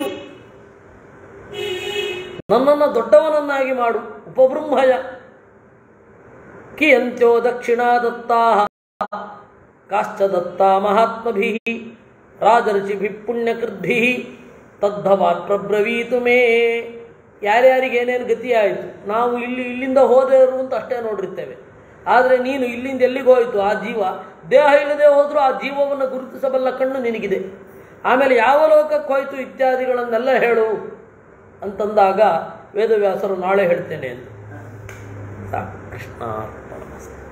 [SPEAKER 1] ನನ್ನನ್ನು ದೊಡ್ಡವನನ್ನಾಗಿ ಮಾಡು ಉಪಬೃಂಹಯ ಕಿಯಂತ್ಯೋ ದಕ್ಷಿಣಾ ದತ್ತಾ ಕಾಶ್ಚ ದತ್ತಾ ಮಹಾತ್ಮಭಿ ರಾಜರ್ಷಿಭಿ ಪುಣ್ಯಕೃದ್ಭಿ ತದ್ಭವಾತ್ ಪ್ರಬ್ರವೀತು ಮೇ ಯಾರ್ಯಾರಿಗೆ ಏನೇನು ಗತಿ ಆಯಿತು ನಾವು ಇಲ್ಲಿ ಇಲ್ಲಿಂದ ಹೋದರು ಅಂತ ಅಷ್ಟೇ ನೋಡಿರ್ತೇವೆ ಆದರೆ ನೀನು ಇಲ್ಲಿಂದ ಎಲ್ಲಿಗೆ ಹೋಯಿತು ಆ ಜೀವ ದೇಹ ಇಲ್ಲದೆ ಹೋದರೂ ಆ ಜೀವವನ್ನು ಗುರುತಿಸಬಲ್ಲ ಕಣ್ಣು ನಿನಗಿದೆ ಆಮೇಲೆ ಯಾವ ಲೋಕಕ್ಕೆ ಹೋಯಿತು ಇತ್ಯಾದಿಗಳನ್ನೆಲ್ಲ ಹೇಳು ಅಂತಂದಾಗ ವೇದವ್ಯಾಸರು ನಾಳೆ ಹೇಳ್ತೇನೆ ಅಂತ ಸಾಕು ಕೃಷ್ಣ ಪರಮಸ್ತು